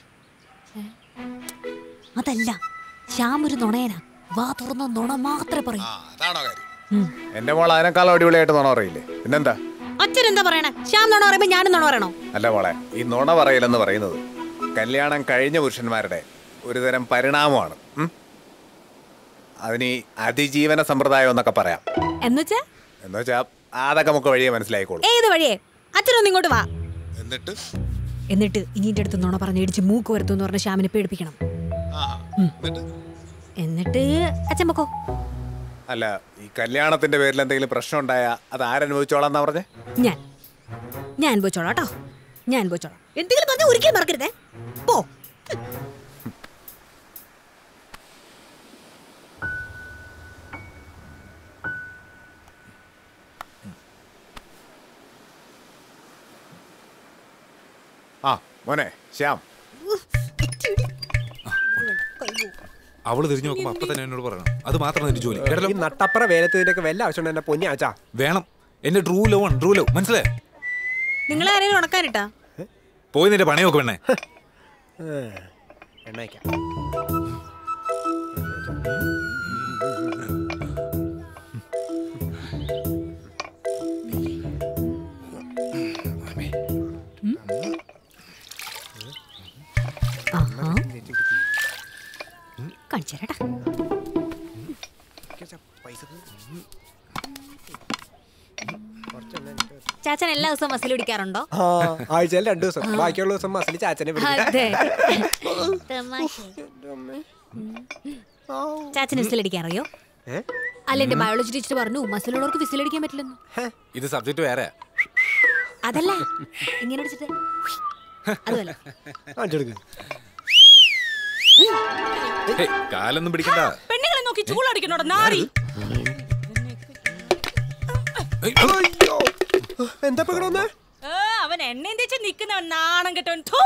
അതല്ല ശ്യാം ഒരു നുണയനാ വാ തുറന്ന നുണ മാത്രമേ പറയൂ ആ അതാണോ കാര്യം എന്റെ മോൾ അതിനേക്കാളും അടിപൊളിയായിട്ട് നുണ പറയില്ലേ പിന്നെന്താ അച്ഛൻ എന്താ പറയണേ ശ്യാം നുണ പറയുമ്പോ ഞാനും നുണ പറയണോ അല്ല മോളെ ഈ നുണ പറയലെന്ന് പറയുന്നത് കല്യാണം കഴിഞ്ഞ പുരുഷന്മാരുടെ ഒരുതരം പരിണാമമാണ് ഉം? അതിന് ഈ അതിജീവന സമ്പ്രദായം എന്നൊക്കെ പറയാം എന്നുവെച്ചാ എന്ന് വെച്ചാ അതൊക്കെ നമുക്ക് വഴിയെ മനസ്സിലായിക്കോളും ഏത് വഴിയേ അച്ഛനൊന്ന് ഇങ്ങോട്ട് വാ എന്നിട്ട് എന്നിട്ട് ഇനിന്റെ അടുത്ത് നുണ പറഞ്ഞ് ഇടിച്ച് മൂക്ക് വരുത്തു എന്ന് പറഞ്ഞ ശ്യാമിനെ പേടിപ്പിക്കണം ആ എന്നിട്ട് എന്നിട്ട് അച്ഛൻ പൊക്കോ അല്ല ഈ കല്യാണത്തിന്റെ പേരിൽ എന്തെങ്കിലും പ്രശ്നം ഉണ്ടായാ അത് ആരനുഭവിച്ചോളാം എന്നാ പറഞ്ഞേ ഞാൻ ഞാൻ പോയിച്ചോളാം കേട്ടോ ഞാൻ പോയിച്ചോളാം എന്തെങ്കിലും പറഞ്ഞാൽ ഒരിക്കലും മറക്കരുതേ പോ ആ മോനെ ശ്യാം അവള് തിരിഞ്ഞു നോക്കുമ്പോ അപ്പൊ തന്നെ എന്നോട് പറയണം അത് മാത്രമാണ് എന്റെ ജോലി കേട്ടല്ലോ ഈ നട്ടപ്പുറ വേലത്തിനൊക്കെ വല്ല ആവശ്യമുണ്ട് എന്നെ പൊന്നി ആച്ചാ വേണം എന്റെ ട്രൂ ലവ് ആണ് ട്രൂ ലവ് മനസ്സിലായേ നിങ്ങളെ ആരെങ്കിലും ഉണക്കാനിട്ടാ പോയി നിന്റെ പണി നോക്ക് പെണ്ണേ എണ്ണ വയ്ക്കാം ആഹാ കാണിച്ചു തരാട്ടാ ചാച്ചൻ എല്ലാ ദിവസവും മസിൽ പിടിക്കാറുണ്ടോ ആ ആഴ്ചയിൽ രണ്ടു ദിവസം ബാക്കിയുള്ള ദിവസം മസിൽ ചാച്ചനെ പിടിക്കും. അതെ ചാച്ചന് വിസിലടിക്കാൻ അറിയോ ഏ? അല്ല എന്റെ ബയോളജി ടീച്ചർ പറഞ്ഞു മസിലുള്ളവർക്ക് വിസിലടിക്കാൻ പറ്റില്ലെന്ന് ഇത് സബ്ജക്ട് വേറെ അതല്ല ഇങ്ങനെ അടിച്ചിട്ട് അതുമല്ല കാണിച്ചു കൊടുക്ക്. കാലൊന്നും പിടിക്കണ്ട പെണ്ണുങ്ങളെ നോക്കി ചൂളടിക്കണോടാ നാറി ഏയ്, അയ്യോ എന്താ ഇപ്പൊ ഇവിടെ വന്നേ? ഏ, അവൻ എണ്ണയും തേച്ച് നിക്കുന്നവൻ നാണം കെട്ടവൻ ഥു.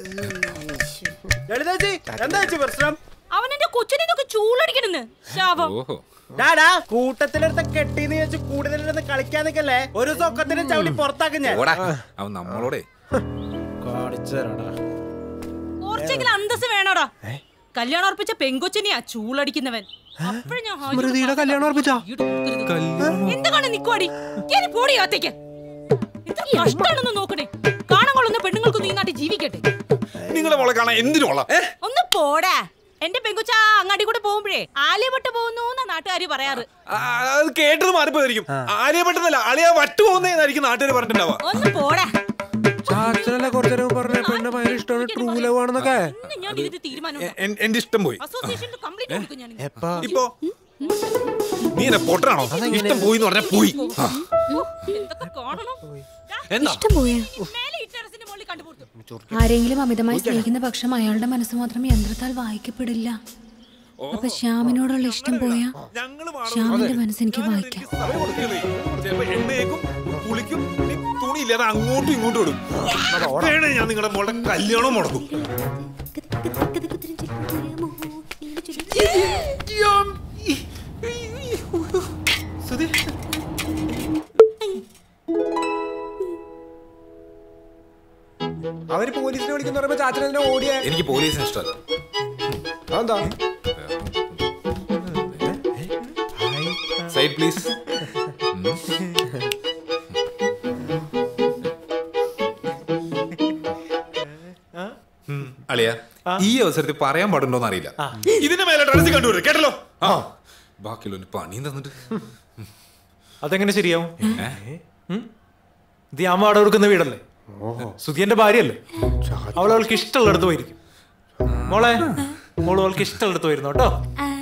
എന്താ പ്രശ്നം അവൻ എന്റെ കൊച്ചിനെ നോക്കി ചൂളടിക്കണെന്ന് ശാപം ഓഹോ ഡാടാ കൂട്ടത്തിലെടുത്ത കെട്ടിന്ന് വെച്ച് കൂടുതലിരുന്ന് കളിക്കാൻ നിക്കല്ലേ ഒരു സൊക്കത്തിന് ചവിട്ടി പുറത്താക്കും ഞാൻ ഓടാ അവൻ നമ്മളോടെ കാണിച്ചരാടാ കുറച്ചെങ്കിലും അന്തസ് വേണോടാ കല്യാണം ഉറപ്പിച്ച പെങ്കൊച്ചിനെയാ ചൂളടിക്കുന്നവൻ അപ്പഴും ഞാൻ ഹാജർ സ്മൃതിയുടെ കല്യാണം ഉറപ്പിച്ചാ എന്താണ് നിക്കുവാടി കേറി പോടി അകത്തേക്ക് എത്ര കഷ്ടാണെന്ന് നോക്കണേ കാണാൻ കൊള്ളുന്ന പെണ്ണുങ്ങൾക്കൊന്നും ഈ നാട്ടിൽ ജീവിക്കട്ടെ നിങ്ങളെ മോളെ കാണാൻ എന്തിനു കൊള്ളാം ഏ? ഒന്ന് പോടാ എന്റെ പെങ്കൊച്ച അങ്ങാടി കൂടെ പോകുമ്പോഴേ ആലിയപ്പെട്ട് പോകുന്നു എന്നാ നാട്ടുകാര് പറയാറ് ആ, അത് കേട്ടത് മാറിപ്പോയിരിക്കും ആലിയ പെട്ടെന്നല്ല അളിയ വട്ടു പോകുന്നതായിരിക്കും നാട്ടുകാർ പറഞ്ഞിട്ടുണ്ടാവുക ഒന്ന് പോടാ ചാച്ചനല്ലേ കുറച്ചേരം പറഞ്ഞ പെണ്ണെ ഭയങ്കര ഇഷ്ടമാണ് ട്രൂ ലവ് ആണെന്നൊക്കെ ഇന്ന് ഞാൻ ഇതിന് തീരുമാനം എ- എൻ- എന്റെ ഇഷ്ടം പോയി അസോസിയേഷനിൽ കംപ്ലീറ്റ് കൊടുക്കും ഞാൻ ഇപ്പോ നീ എന്നെ പൊട്ടനാണോ ഇഷ്ടം പോയി എന്ന് പറഞ്ഞാ പോയി ആ. എന്തൊക്കെ കാണണം എന്താ ഇഷ്ടം പോയാ മേലെ ഈ ടെറസിന്റെ മുകളിൽ കണ്ടുപോർത്തു ആരെങ്കിലും അമിതമായി സ്നേഹിക്കുന്ന പക്ഷം അയാളുടെ മനസ്സ് മാത്രം യന്ത്രത്താൽ വായിക്കപ്പെടില്ല അപ്പൊ ശ്യാമിനോടുള്ള ഇഷ്ടം പോയാ ശ്യാമിന്റെ മനസ്സ് എനിക്ക് വായിക്കാം ചിലപ്പോ എണ്ണയേക്കും കുളിക്കും ഇനി തുണിയില്ലാതെ അങ്ങോട്ടും ഇങ്ങോട്ടും ഇടും വേണേ ഞാൻ നിങ്ങളുടെ മോളുടെ കല്യാണം മുടക്കും അവര് പോലീസിനെ വിളിക്കുന്ന പറയുമ്പോ ചാച്ചൻ എന്തിനാ ഓടിയേ എനിക്ക് പോലീസിന് ഇഷ്ടമല്ല അതെന്താ സൈഡ് പ്ലീസ് അളിയ ഈ അവസരത്തിൽ പറയാൻ പാടുണ്ടോന്ന് അറിയില്ല ഇതിന്റെ മേലെ ടെറസിൽ കണ്ടുവരും കേട്ടല്ലോ ആ ബാക്കിയുള്ള പണിയും തന്നിട്ട് അതെങ്ങനെ ശരിയാവും ഉം? ഇത് ഞാൻ വാടക കൊടുക്കുന്ന വീടല്ലേ സുധിയന്റെ ഭാര്യയല്ലേ അവൾ അവൾക്ക് ഇഷ്ടമുള്ളിടത്ത് പോയിരിക്കും മോളെ മോള് അവൾക്ക് ഇഷ്ടമുള്ളിടത്ത് പോയിരുന്നു കേട്ടോ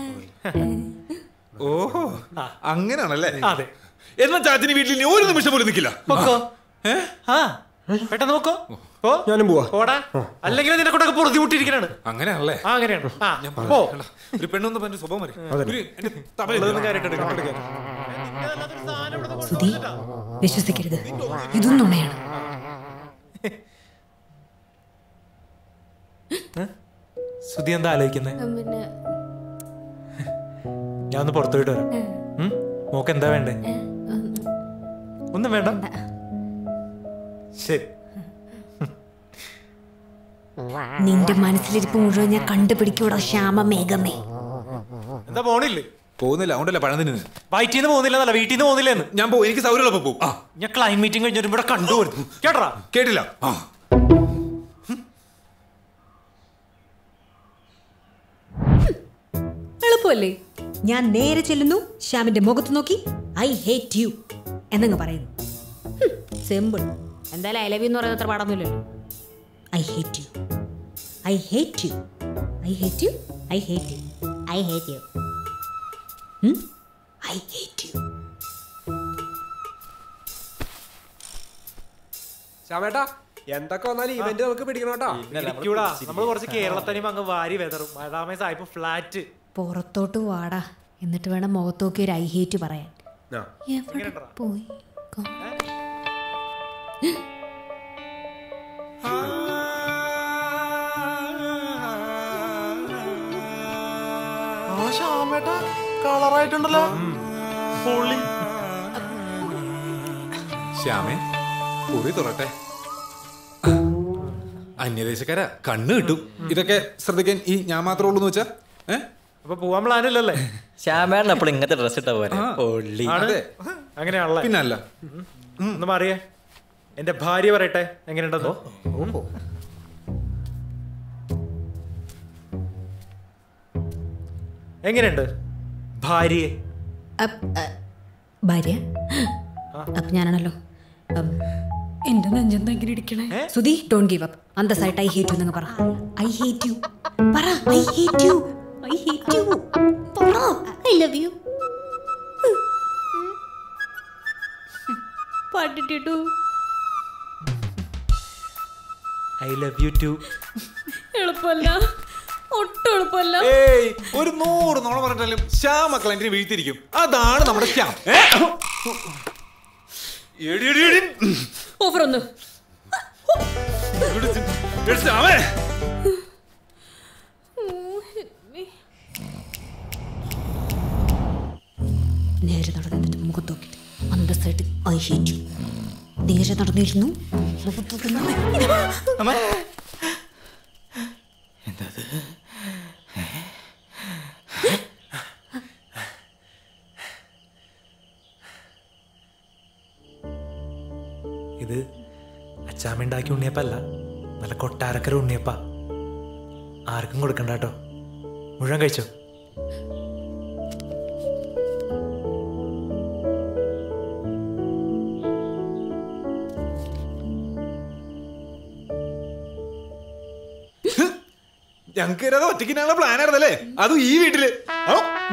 ഓഹോ അങ്ങനെയാണല്ലേ അതെ എന്നാ ചാച്ചന് വീട്ടിൽ ഇനി ഒരു നിമിഷം പോലും നിൽക്കില്ല പൊക്കോ ആ പെട്ടെന്ന് നോക്കോ ഓ ഞാനും പോവാ പോടാ അല്ലെങ്കിൽ നിന്നെ കൊണ്ടൊക്കെ പൊറുതിമുട്ടിരിക്കണാണ് അങ്ങനെയാണല്ലേ ആ അങ്ങനെയാണ് ആ ഞാൻ പോ എടാ, ഒരു പെണ്ണൊന്ന് പറഞ്ഞ സ്വഭാവം മതി ഒരു- എന്റെ തബല ഉള്ളതൊന്നും കാര്യമായിട്ട് എടുക്കണം. സുധി വിശ്വസിക്കരുത് ഇതും നുണയാണ് സുധി എന്താ ആലോചിക്കുന്നത് പിന്നെ ഞാൻ ഒന്ന് പുറത്തു പോയിട്ട് വരാം ഉം? മോക്ക് എന്താ വേണ്ടേ ഒന്നും വേണ്ട ശരി നിന്റെ മനസ്സിലിരിപ്പ് മുഴുവൻ ഞാൻ കണ്ടുപിടിക്കൂടാ ശ്യാമ മേഘമേ എന്താ പോണില്ലേ പോകുന്നില്ല അതുകൊണ്ടല്ലേ പഴം തിന്നു വയറ്റിൽ നിന്ന് പോകുന്നില്ലെന്നല്ല വീട്ടിൽ നിന്ന് പോകുന്നില്ലെന്ന് ഞാൻ പോകും എനിക്ക് സൗകര്യമുള്ളപ്പോ പോകും ആ ഞാൻ ക്ലൈം മീറ്റിംഗ് കഴിഞ്ഞിട്ട് ഇവിടെ കണ്ടുപോരുന്നു കേട്ടറാ കേട്ടില്ല ആ എളുപ്പമല്ലേ ഞാൻ നേരെ ചെല്ലുന്നു ശ്യാമിന്റെ മുഖത്ത് നോക്കി ഐ ഹേറ്റ് യു എന്നങ്ങ് പറയുന്നു സിമ്പിൾ എന്തായാലും ഐ ലവ് യു എന്ന് പറയുന്നത് അത്ര പാടൊന്നുമില്ലല്ലോ I hate you I hate you I hate you I hate you I hate you I hate you ശ്യാമേട്ടാ എന്തൊക്കെ വന്നാലും ഇവന്റ് നമുക്ക് പിടിക്കണം കേട്ടോ ഇരിക്കൂടാ നമ്മൾ കുറച്ച് കേരളത്തനിയും അങ്ങ് വാരി വെതറും മഴാമേ സായിപ്പ് ഫ്ലാറ്റ് പുറത്തോട്ട് വാടാ എന്നിട്ട് വേണം മുഖത്ത് നോക്കി ഒരു ഐ ഹേറ്റ് പറയാൻ ആ. എവിടെ പോയി കാ- ആ ശ്യാമേട്ടാ കളറായിട്ടുണ്ടല്ലോ പൊള്ളി ശ്യാമേ കുറി തുറട്ടെ അന്യദേശക്കാരാ കണ്ണ് കിട്ടും ഇതൊക്കെ ശ്രദ്ധിക്കാൻ ഈ ഞാൻ മാത്രമേ ഉള്ളൂ എന്ന് വെച്ചാ ഏ അപ്പൊ പോവാൻ പ്ലാൻ ഇല്ലല്ലേ ശ്യാമേട്ടൻ അപ്പോൾ ഇങ്ങനത്തെ ഡ്രസ് ഇട്ടാ പോരെ പൊള്ളി ആണ് അതെ. അങ്ങനെയാണല്ലേ പിന്നല്ല ഒന്ന് മാറിയേ എന്റെ ഭാര്യ പറയട്ടെ എങ്ങനെയുണ്ടെന്നോ എങ്ങനെയുണ്ട് ഭാര്യയെ അപ്പ്, അ, ഭാര്യ അപ്പൊ ഞാനാണല്ലോ അം, എന്റെ നെഞ്ചെന്താ ഇങ്ങനെ ഇരിക്കണേ സുധി ഡോൺ ഗീവ് അപ്പ് അന്തസ്സായിട്ട് ഐ ഹേറ്റ് യു എന്നങ്ങ് പറ ഐ ഹേറ്റ് യു പറ I hate you I hate you പറ ഐ ലവ് യു പാട്ടിട്ടു ഐ ലവ് യു ടു എളുപ്പമല്ല ഒട്ടും എളുപ്പമല്ല ഏയ് ഒരു നൂറ് നോണ പറഞ്ഞാലും ശ്യാം മക്കളെ വീഴ്ത്തിരിക്കും അതാണ് നമ്മുടെ ശ്യാം ഏ? എടി, എടി, എടി. ഓഫർ ഒന്ന് എടി, എടി, ശ്യാമേ. നേരെ നടന്നിട്ട് മുഖത്ത് നോക്കിയിട്ട് അന്തസ്സായിട്ട് ഐ ഹേറ്റ് യു നേരെ നടന്നിരുന്നു മുഖത്ത് നോക്കി ആശാമ ഉണ്ടാക്കിയ ഉണ്ണിയപ്പല്ല നല്ല കൊട്ടാരക്കര ഉണ്ണിയപ്പ ആർക്കും കൊടുക്കണ്ട കേട്ടോ മുഴുവൻ കഴിച്ചോ ഞങ്ങൾക്ക് ഇത് ഒറ്റയ്ക്ക് പ്ലാൻ ആയിരുന്നല്ലേ അതും ഈ വീട്ടില് ഔ.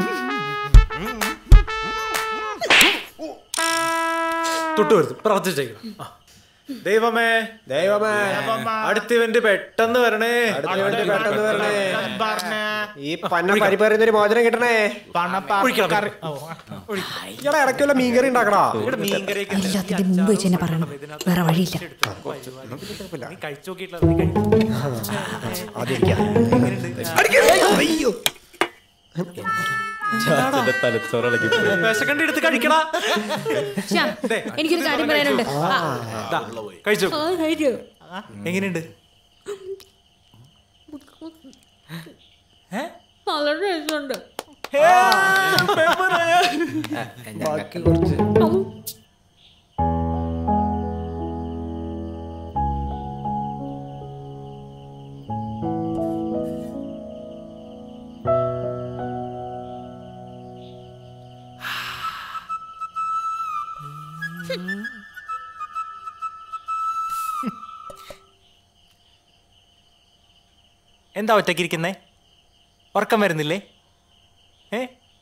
തൊട്ട് വരുത്തു പ്രാർത്ഥിച്ചേക്കണം ആ. ദൈവമേ ദൈവമേ അടുത്ത ഇവന്റ് പെട്ടെന്ന് വരണേ അടുത്ത ഇവന്റ് പെട്ടെന്ന് വരണേ. ഈ പന്ന പരിപ്പറിയുന്ന ഒരു മോചനം കിട്ടണേ ഒഴിക്കണം. ഇയാളെ ഇടയ്ക്കുള്ള മീൻകറി ഉണ്ടാക്കടാ ഇവിടെ മീൻകറിയൊക്കെ ഉണ്ട്. എല്ലാത്തിന്റെ മുമ്പ് വെച്ച് തന്നെ പറയണം വേറെ വഴിയില്ല നീ കഴിച്ചു നോക്കിയിട്ടില്ല നീ കഴി- അയ്യോ ചാച്ചന്റെ തലച്ചോറിളക്കി പോയി. വിശക്കണ്ട എടുത്ത് കഴിക്കടാ ശ്യാം എനിക്കൊരു കാര്യം പറയാനുണ്ട് ആ, ദാ, കഴിച്ചു ആ, കഴിക്കൂ. എങ്ങനെയുണ്ട് നല്ല ടേസ്റ്റ് ഉണ്ട് ബാക്കി കുറച്ച് എന്താ ഒറ്റയ്ക്കിരിക്കുന്നേ ഉറക്കം വരുന്നില്ലേ ഏ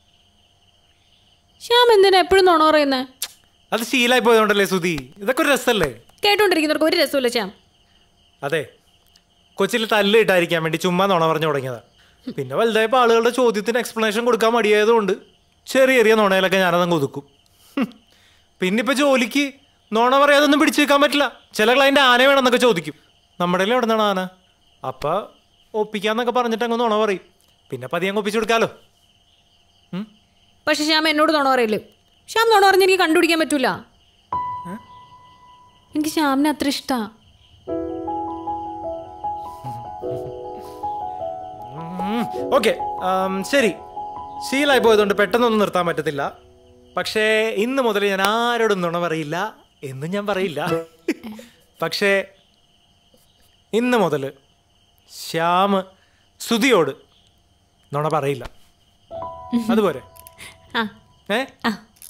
ശ്യാം എന്തിനാ എപ്പോഴും നുണ പറയുന്നേ അത് ശീലായി പോയതുകൊണ്ടല്ലേ സുധി ഇതൊക്കെ ഒരു രസമല്ലേ കേട്ടോണ്ടിരിക്കുന്നവർക്ക് ഒരു രസമില്ല ശ്യാം അതെ കൊച്ചിൽ തല്ല് ഇട്ടായിരിക്കാൻ വേണ്ടി ചുമ്മാ നുണ പറഞ്ഞു തുടങ്ങിയതാ പിന്നെ വലുതായപ്പോൾ ആളുകളുടെ ചോദ്യത്തിന് എക്സ്പ്ലനേഷൻ കൊടുക്കാൻ മടിയായതുകൊണ്ട് ചെറിയ ചെറിയ നുണയിലൊക്കെ ഞാനതങ്ങ് ഒതുക്കും ഹും. പിന്നെ ഇപ്പൊ ജോലിക്ക് നുണ പറയാതൊന്നും പിടിച്ചു വെക്കാൻ പറ്റില്ല ചില ക്ലൈന്റ് ആന വേണമെന്നൊക്കെ ചോദിക്കും നമ്മുടെ കയ്യിൽ എവിടെ നിന്നാണ് ആന അപ്പൊ ഒപ്പിക്കാന്നൊക്കെ പറഞ്ഞിട്ട് അങ്ങ് നുണ പറയും പിന്നെ പതിയെ അങ്ങ് ഒപ്പിച്ചു കൊടുക്കാലോ പക്ഷെ ശ്യാം എന്നോട് നുണ പറയില്ലേ ശ്യാം നുണ പറഞ്ഞ് എനിക്ക് കണ്ടുപിടിക്കാൻ പറ്റൂല എനിക്ക് ശ്യാമിനെ അത്ര ഇഷ്ടാ ഓക്കെ ശരി ശീലായി പോയതുകൊണ്ട് പെട്ടെന്നൊന്നും നിർത്താൻ പറ്റത്തില്ല പക്ഷേ ഇന്ന് മുതൽ ഞാൻ ആരോടും നുണ പറയില്ല എന്നും ഞാൻ പറയില്ല പക്ഷേ ഇന്ന് മുതൽ ശ്യാമ് സുധിയോട് നുണ പറയില്ല അതുപോലെ ആ ഏ ആ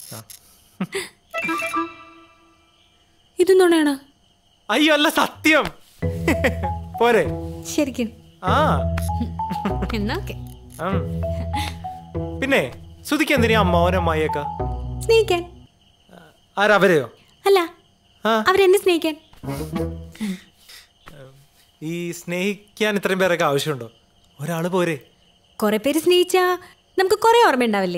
ഇത് നുണയാണ് അയ്യോ അല്ല സത്യം പോരെ ശരിക്കും ആ എന്നാ ഓക്കെ ഉം. പിന്നെ സുധിക്ക് എന്തിനാ അമ്മാവനും അമ്മായിയൊക്കെ സ്നേഹിക്കാൻ ആരവരെയോ അല്ല ആ. അവരെന്നെ സ്നേഹിക്കാൻ ഈ സ്നേഹിക്കാൻ ഇത്രയും പേരൊക്കെ ആവശ്യമുണ്ടോ ഒരാൾ പോരെ കുറെ പേര് സ്നേഹിച്ചാ നമുക്ക് കുറെ ഓർമ്മയുണ്ടാവില്ലേ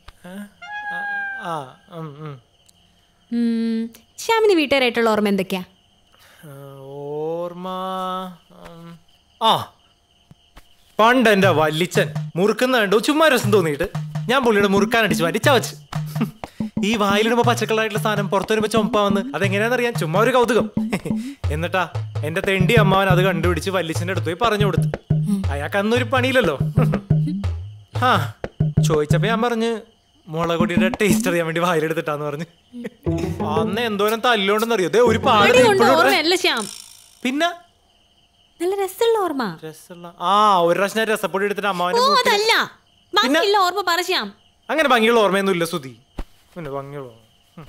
ആ ഉം, ഉം. ഉം, ശ്യാമിന് വീട്ടുകാരായിട്ടുള്ള ഓർമ്മ എന്തൊക്കെയാ ആ, ഓർമ്മ ഉം. ആ പണ്ട് എൻ്റെ വല്ലിച്ചൻ മുറുക്കുന്ന കണ്ടു ചുമ്മാ രസം തോന്നിയിട്ട് ഞാൻ പുള്ളിയുടെ മുറുക്കാൻ അടിച്ചു മാറ്റി ചവച്ച് ഈ വായിലിടുമ്പോ പച്ചക്കളറായിട്ടുള്ള സാധനം പുറത്തു വരുമ്പോ ചുമപ്പാവെന്ന് അതെങ്ങനെയാണെന്നറിയാൻ ചുമ്മാ ഒരു കൗതുകം എന്നിട്ടാ എന്റെ തെണ്ടി അമ്മാവൻ അത് കണ്ടുപിടിച്ച് വല്ലിച്ചന്റെ അടുത്ത് പോയി പറഞ്ഞു കൊടുത്തു അയാൾക്ക് അന്നൊരു പണിയില്ലല്ലോ ആ ചോദിച്ചപ്പോ ഞാൻ പറഞ്ഞ് മുളകൊടിയുടെ ടേസ്റ്റ് അറിയാൻ വേണ്ടി വായിലെടുത്തിട്ടാന്ന് പറഞ്ഞു അന്ന് എന്തോരം തല്ലുണ്ടെന്നറിയോ ദേ ഒരു പാട് അടി ദേ കൊണ്ട് ഇപ്പോഴും ഇവിടെ. ഓർമ്മയല്ല ശ്യാം പിന്നെ നല്ല രസമുള്ള ഓർമ്മ രസമുള്ള ആ ഒരു പ്രാവശ്യം ഞാൻ രസപ്പൊടി എടുത്തിട്ട് അമ്മാവനെ ഓ മൂക്കില്- അതല്ല ബാക്കിയുള്ള ഓർമ്മ പറ ശ്യാം അങ്ങനെ ഭംഗിയുള്ള ഓർമ്മയൊന്നും ഇല്ല സുധി പിന്നെ ഭംഗിയുള്ള ഓർമ്മ. ഉം.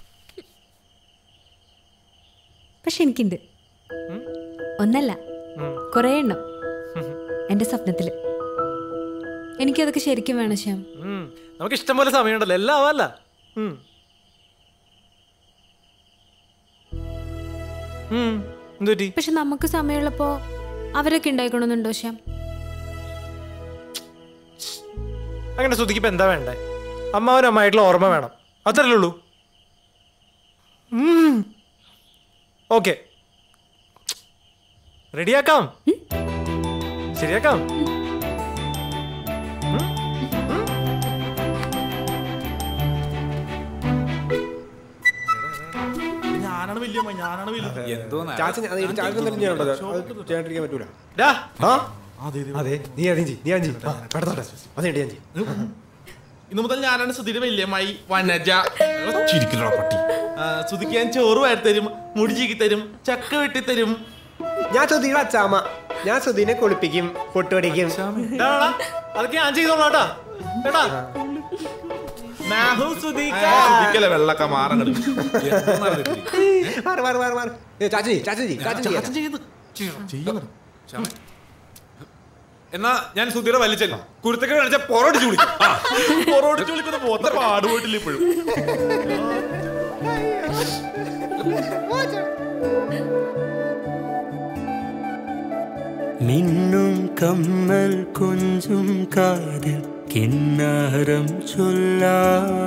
പക്ഷെ എനിക്കുണ്ട് ഒന്നല്ല ഉം. കുറേ എണ്ണം എന്റെ സ്വപ്നത്തില് എനിക്കതൊക്കെ ശരിക്കും വേണം ശ്യാം ഉം. നമുക്ക് ഇഷ്ടം പോലെ സമയമുണ്ടല്ലോ എല്ലാം ആവാല്ല ഉം. ഉം. എന്ത് പറ്റി പക്ഷെ നമുക്ക് സമയമുള്ളപ്പോ അവരൊക്കെ ഉണ്ടായിക്കണമെന്നുണ്ടോ ശ്യാം അങ്ങനെ സുധിക്ക് ഇപ്പൊ എന്താ വേണ്ടേ അമ്മാവനും അമ്മായിട്ടുള്ള ഓർമ്മ വേണം അത്രല്ലേ ഉള്ളൂ ഓക്കെ റെഡിയാക്കാം ശരിയാക്കാം ഞാനാണ് വലിയമ്മ ഞാനാണ് വലിയ എന്തോ ചാച്ച ഞാൻ- ഇത് ചാച്ചൻ എന്തെങ്കിലും ചെയ്യണ്ടോ അത് ചെയ്യാണ്ടിരിക്കാൻ പറ്റൂല ഡാ ആ അതെ നീ ആദ്യം ചെയ്യ് നീ ആദ്യം ചെയ്യ് ആ, പെട്ടെന്ന് പെട്ടെന്ന്. അത് ഞാൻ ചെയ്യും ഇന്നു മുതൽ ഞാനാണ് സുധീര വല്യമ്മായി വനജ ചിരിക്കലോ പട്ടി സുധിക്ക് ഞാൻ ചോറ് വാരി തരും മുടി ചീക്കി തരും ചക്ക വെട്ടി തരും ഞാൻ സുധീയുടെ അച്ചാമ്മ ഞാൻ സുധീനെ കുളിപ്പിക്കും പൊട്ടുപടിക്കും എടാ, എടാ, അതൊക്കെ ഞാൻ ചെയ്തോളാം കേട്ടാ കേട്ടാ മാഹു സുധീക സുധിക്കല്ലേ വെള്ളക്ക മാറങ്ങട് മാറ് മാറ് മാറ് മാറ് ഏ, ചാച്ചി ചാച്ചി ചാച്ചി എന്നാ ഞാൻ സുധീരെ വലിച്ചല്ലോ കുരുത്തക്കെ കാണിച്ച പൊറോടിച്ചു വിളിക്കും ആ. പൊറോടിച്ച് വിളിക്കുന്ന പോത്ത പാടുപോയിട്ടില്ല ഇപ്പോഴും മിന്നും കമ്മൽ കൊഞ്ചും കാതിൽ കിന്നാരം ചൊല്ലാ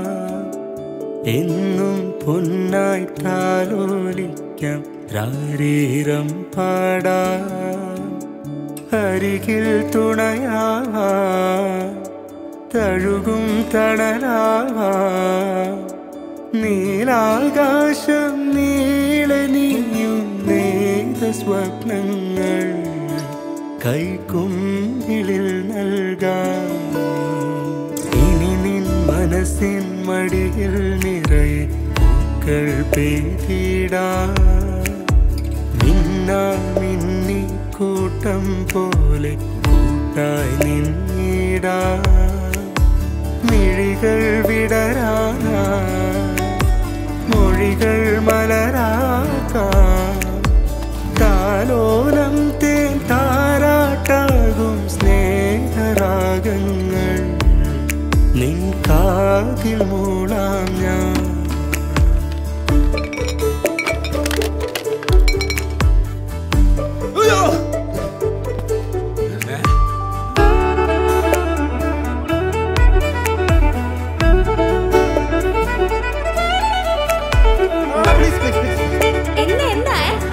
എന്നും പൊന്നായി താലോലിക്കാം രാരീരം പാടാ അരികിൽ തുണയാവാ തഴുകും തണലാവാ നീലാകാശം നീളെ നീയും നേത സ്വപ്നങ്ങൾ കൈക്കുമ്പിളിൽ നൽകാം ഇനി നിൻ മനസ്സിൻ മടിയിൽ നിറയെ പൂക്കൾ പെയ്തിടാ മിന്നാ മിന്നി കൂട്ടം പോലെ കൂട്ടായി നിന്നിടാ മിഴികൾ വിടരാ മൊഴികൾ മലരാക്കാം താലോലം തേൻ താരാട്ടാകും സ്നേഹരാഗങ്ങൾ നിൻ കാതിൽ മൂളാം ഞാൻ എന്താ എന്താ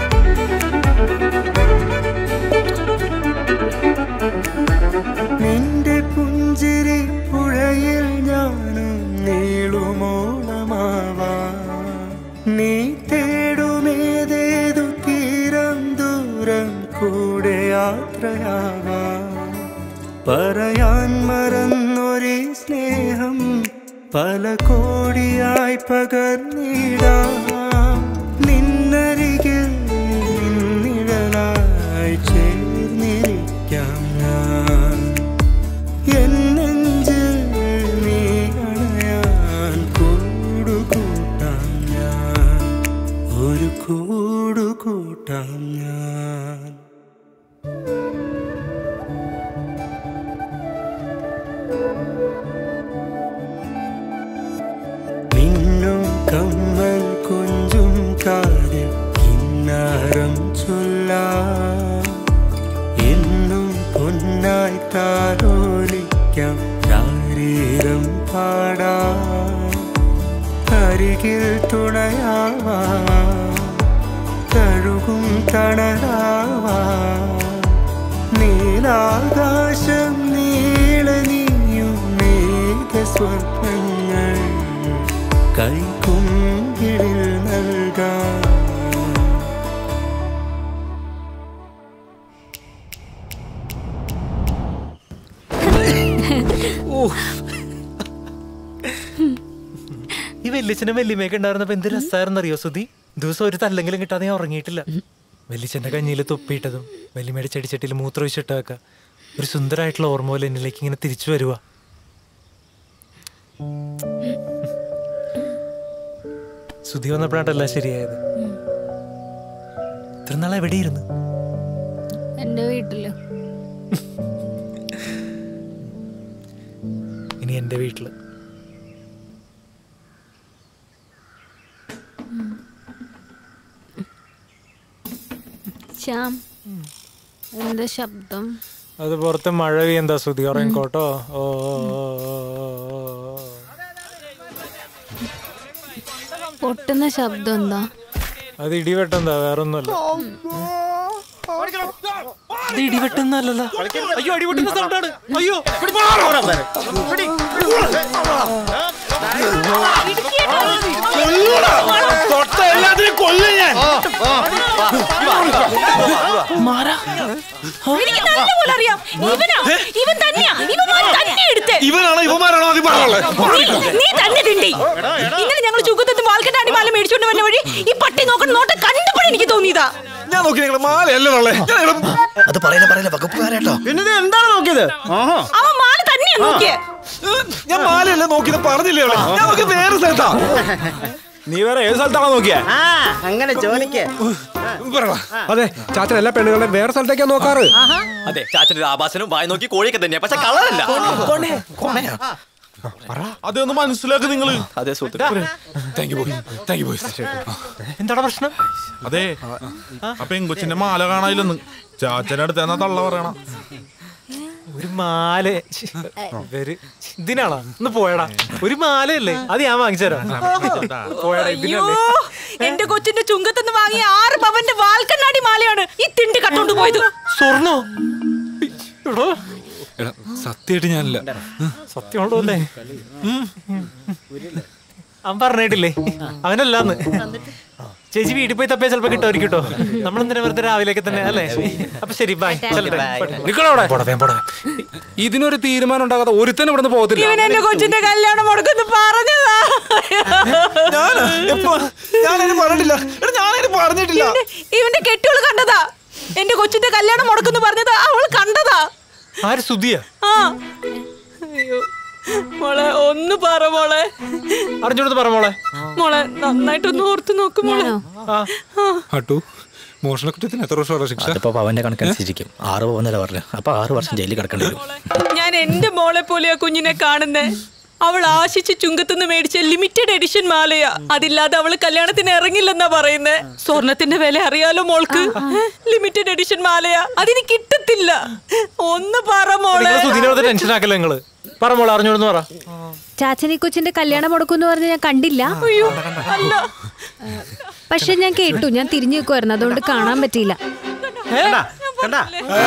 നിന്റെ പുഞ്ചിരി പുഴയിൽ ഞാനും നീളുമോളമാവാ നീ തേടുമേതേതു തീരം ദൂരം കൂടെ യാത്രയാവാ പറയാൻ മറന്നൊരേ സ്നേഹം പല കോടിയായി പകർന്നിടാം നിന്നരികിൽ നിന്നിഴലായി ചേർന്നിരിക്കാം ഞാൻ എൻ നെഞ്ചിൽ നീ അണയാൻ കൂടുകൂട്ടാം ഞാൻ ഒരു കൂടുകൂട്ടാം ഞാൻ മിന്നും കമ്മൽ കൊഞ്ചും കാതിൽ കിന്നാരം ചൊല്ലാ എന്നും പൊന്നായി താലോലിക്കാം ശാരീരം പാടാ അരികിൽ തുണയാവാ തഴുകും തണലാവാ നീലാകാശം നീള നീയും മേഘ സ്വപ്നങ്ങൾ കൈക്കുമ്പിളിൽ നൽകാം ഈ വെല്ലിച്ചനും വെല്ലിമയൊക്കെ ഉണ്ടായിരുന്നപ്പോ എന്ത് രസമായിരുന്നറിയോ സുധി ദിവസം ഒരു തല്ലെങ്കിലും കിട്ടാതെ ഞാൻ ഉറങ്ങിയിട്ടില്ല വെല്ലിച്ചന്റെ കഞ്ഞിയിൽ തൊപ്പിയിട്ടതും വെല്ലിമയുടെ ചെടിച്ചട്ടിയിൽ മൂത്രമൊഴിച്ചിട്ടൊക്കെ ഒരു സുന്ദരമായിട്ടുള്ള ഓർമ്മ പോലെ എന്നിലേക്ക് ഇങ്ങനെ തിരിച്ചു വരുക സുധി വന്നപ്പോഴാട്ടല്ല ശരിയായത് ഇത്ര നാളെ എവിടെയിരുന്നു എന്റെ വീട്ടില് ഇനി എന്റെ വീട്ടില് ശ്യാം എന്താ ശബ്ദം അത് പുറത്ത് മഴ പെയ്യന്താ സുധി ഉറങ്ങിക്കോട്ടോ ഓ ഓ, ഓ, ഓ, ഓ. പൊട്ടുന്ന ശബ്ദം എന്താ അത് ഇടിവെട്ടെന്താ വേറൊന്നുമല്ല ഇത് ഇടിവെട്ടുന്നല്ലോ അയ്യോ അടിവെട്ടുന്ന സൗണ്ടാണ് അയ്യോ ഇടുക്കിയേ. തൊട്ട എല്ലാത്തിനും കൊല്ലും ഞാൻ എനിക്ക് നല്ലപോലെ അറിയാം ഇവനാ ഇവൻ തന്നെയാ ഇവന്മാര് തന്നെ എടുത്തേ ഇവനാണോ ഇവന്മാരാണോ അത് നീ- നീ തന്നെ തിണ്ടി ഇന്നലെ ഞങ്ങൾ ചുക്കത്തു വാൽക്കട്ടാടി മാല മേടിച്ചോണ്ട് വന്ന വഴി ഈ പട്ടി നോക്കണം നോട്ടം കണ്ടപ്പോഴും എനിക്ക് തോന്നിയതാ ഞാൻ നോക്കി നിങ്ങളെ മാലയല്ലേ ഉള്ളേ അത് പറയില്ല പറയില്ല വകുപ്പുകാരേട്ടോ പിന്നെ ഇത് എന്താണ് നോക്കിയത് ആഹാ അവൻ മാല തന്നെയാ നോക്കിയേ ഞാൻ മാലയല്ലേ നോക്കിയത് പറഞ്ഞില്ലേ അവളെ ഞാൻ നോക്കി വേറെ സ്ഥലത്താ നീ വേറെ ഏത് സ്ഥലത്താണോ നോക്കിയാ ആ അങ്ങനെ ചോദിക്കേ അതെ ചാച്ചൻ എല്ലാ പെണ്ണുങ്ങളെ വേറെ സ്ഥലത്തേക്കാ നോക്കാറ് അതെ ചാച്ചന്റെ ആഭാസനും വായി നോക്കി കോഴിയൊക്കെ തന്നെയാ പക്ഷെ കളറല്ല അതൊന്ന് മനസ്സിലാക്കി നിങ്ങള് അതെ സുഹൃത്ത് thank you boy thank you boy എന്താണ് പ്രശ്നം അതെ ആ പെങ്കൊച്ചിന്റെ മാല കാണാനില്ലെന്ന് ചാച്ചന്റെ അടുത്ത് എന്നാ തള്ള പറയണ ഒരു മാല ശ്ശി, ഇവര് ഇതിനാണോ ഒന്ന് പോയടാ ഒരു മാലയല്ലേ അത് ഞാൻ വാങ്ങിച്ചുതരാം പോയടാ അയ്യോ ഇതിനല്ലേ എന്റെ കൊച്ചിന്റെ ചുങ്കത്തുനിന്ന് വാങ്ങിയ ആറ് പവന്റെ വാൽക്കണ്ണാടി മാലയാണ് ഈ തിണ്ടി കട്ടോണ്ട് പോയത് സ്വർണ്ണോ എടോ എടാ സത്യമായിട്ട് ഞാനില്ല സത്യമാണോ അല്ലേ അവൻ പറഞ്ഞിട്ടില്ലേ അവനല്ലാന്ന് ചേച്ചി വീട്ടിൽ പോയി തപ്പിയാ ചിലപ്പോ കിട്ടുമായിരിക്കും കേട്ടോ നമ്മളെന്തിനാ വെറുതെ രാവിലേക്ക് തന്നെ അല്ലേ അപ്പൊ ശരി ബൈ നിക്കണവിടെ ഇതിനൊരു തീരുമാനം ഉണ്ടാകാതെ ഒരുത്തനും ഇവിടുന്ന് പോകത്തില്ല ഇവൻ എന്റെ കൊച്ചിന്റെ കല്യാണം മുടക്കുന്നു പറഞ്ഞതാ ഞാൻ എപ്പോ ഞാനതിന് പറഞ്ഞിട്ടില്ല എടാ ഞാനതിന് പറഞ്ഞിട്ടില്ല ഇവന്റെ- ഇവന്റെ കെട്ടിയോള് കണ്ടതാ എന്റെ കൊച്ചിന്റെ കല്യാണം മുടക്കുന്നു പറഞ്ഞതാ അവൾ കണ്ടതാ ആര് സുധിയ ആ അയ്യോ മോളെ ഒന്ന് പറ മോളെ അറിഞ്ഞോടത്ത് പറ മോളെ മോളെ നന്നായിട്ടൊന്ന് ഓർത്ത് നോക്ക് മോളെ ആ ഹട്ടു മോഷണ കുറ്റത്തിന് എത്ര വർഷമാണ് ശിക്ഷ അതിപ്പോ പവന്റെ കണക്കനുസരിച്ചിരിക്കും ആറ് പവന്നല്ല പറഞ്ഞു അപ്പൊ ആറ് വർഷം ജയിലിൽ കിടക്കേണ്ടി വരും ഞാൻ എന്റെ മോളെ പോലെ ആ കുഞ്ഞിനെ കാണുന്നേ അവൾ ആശിച്ച് ചുങ്കത്തുനിന്ന് മേടിച്ച ലിമിറ്റഡ് എഡിഷൻ മാലയാ അതില്ലാതെ അവള് കല്യാണത്തിന് ഇറങ്ങില്ലെന്നാ പറയുന്നേ സ്വർണത്തിന്റെ വില അറിയാലോ മോൾക്ക് ലിമിറ്റഡ് എഡിഷൻ മാലയാ അതിന് കിട്ടത്തില്ല ഒന്ന് പറ മോളെ നിങ്ങൾ സുധീനെ ടെൻഷൻ ആക്കല്ലോ നിങ്ങള് പറ മോളെ അറിഞ്ഞോടെന്ന് പറ ചാച്ചനി കൊച്ചിന്റെ കല്യാണം മുടക്കുമെന്ന് പറഞ്ഞ് ഞാൻ കണ്ടില്ല അയ്യോ അല്ല പക്ഷെ ഞാൻ കേട്ടു ഞാൻ തിരിഞ്ഞു നിൽക്കുമായിരുന്നു അതുകൊണ്ട് കാണാൻ പറ്റിയില്ല കണ്ടാ കണ്ടാ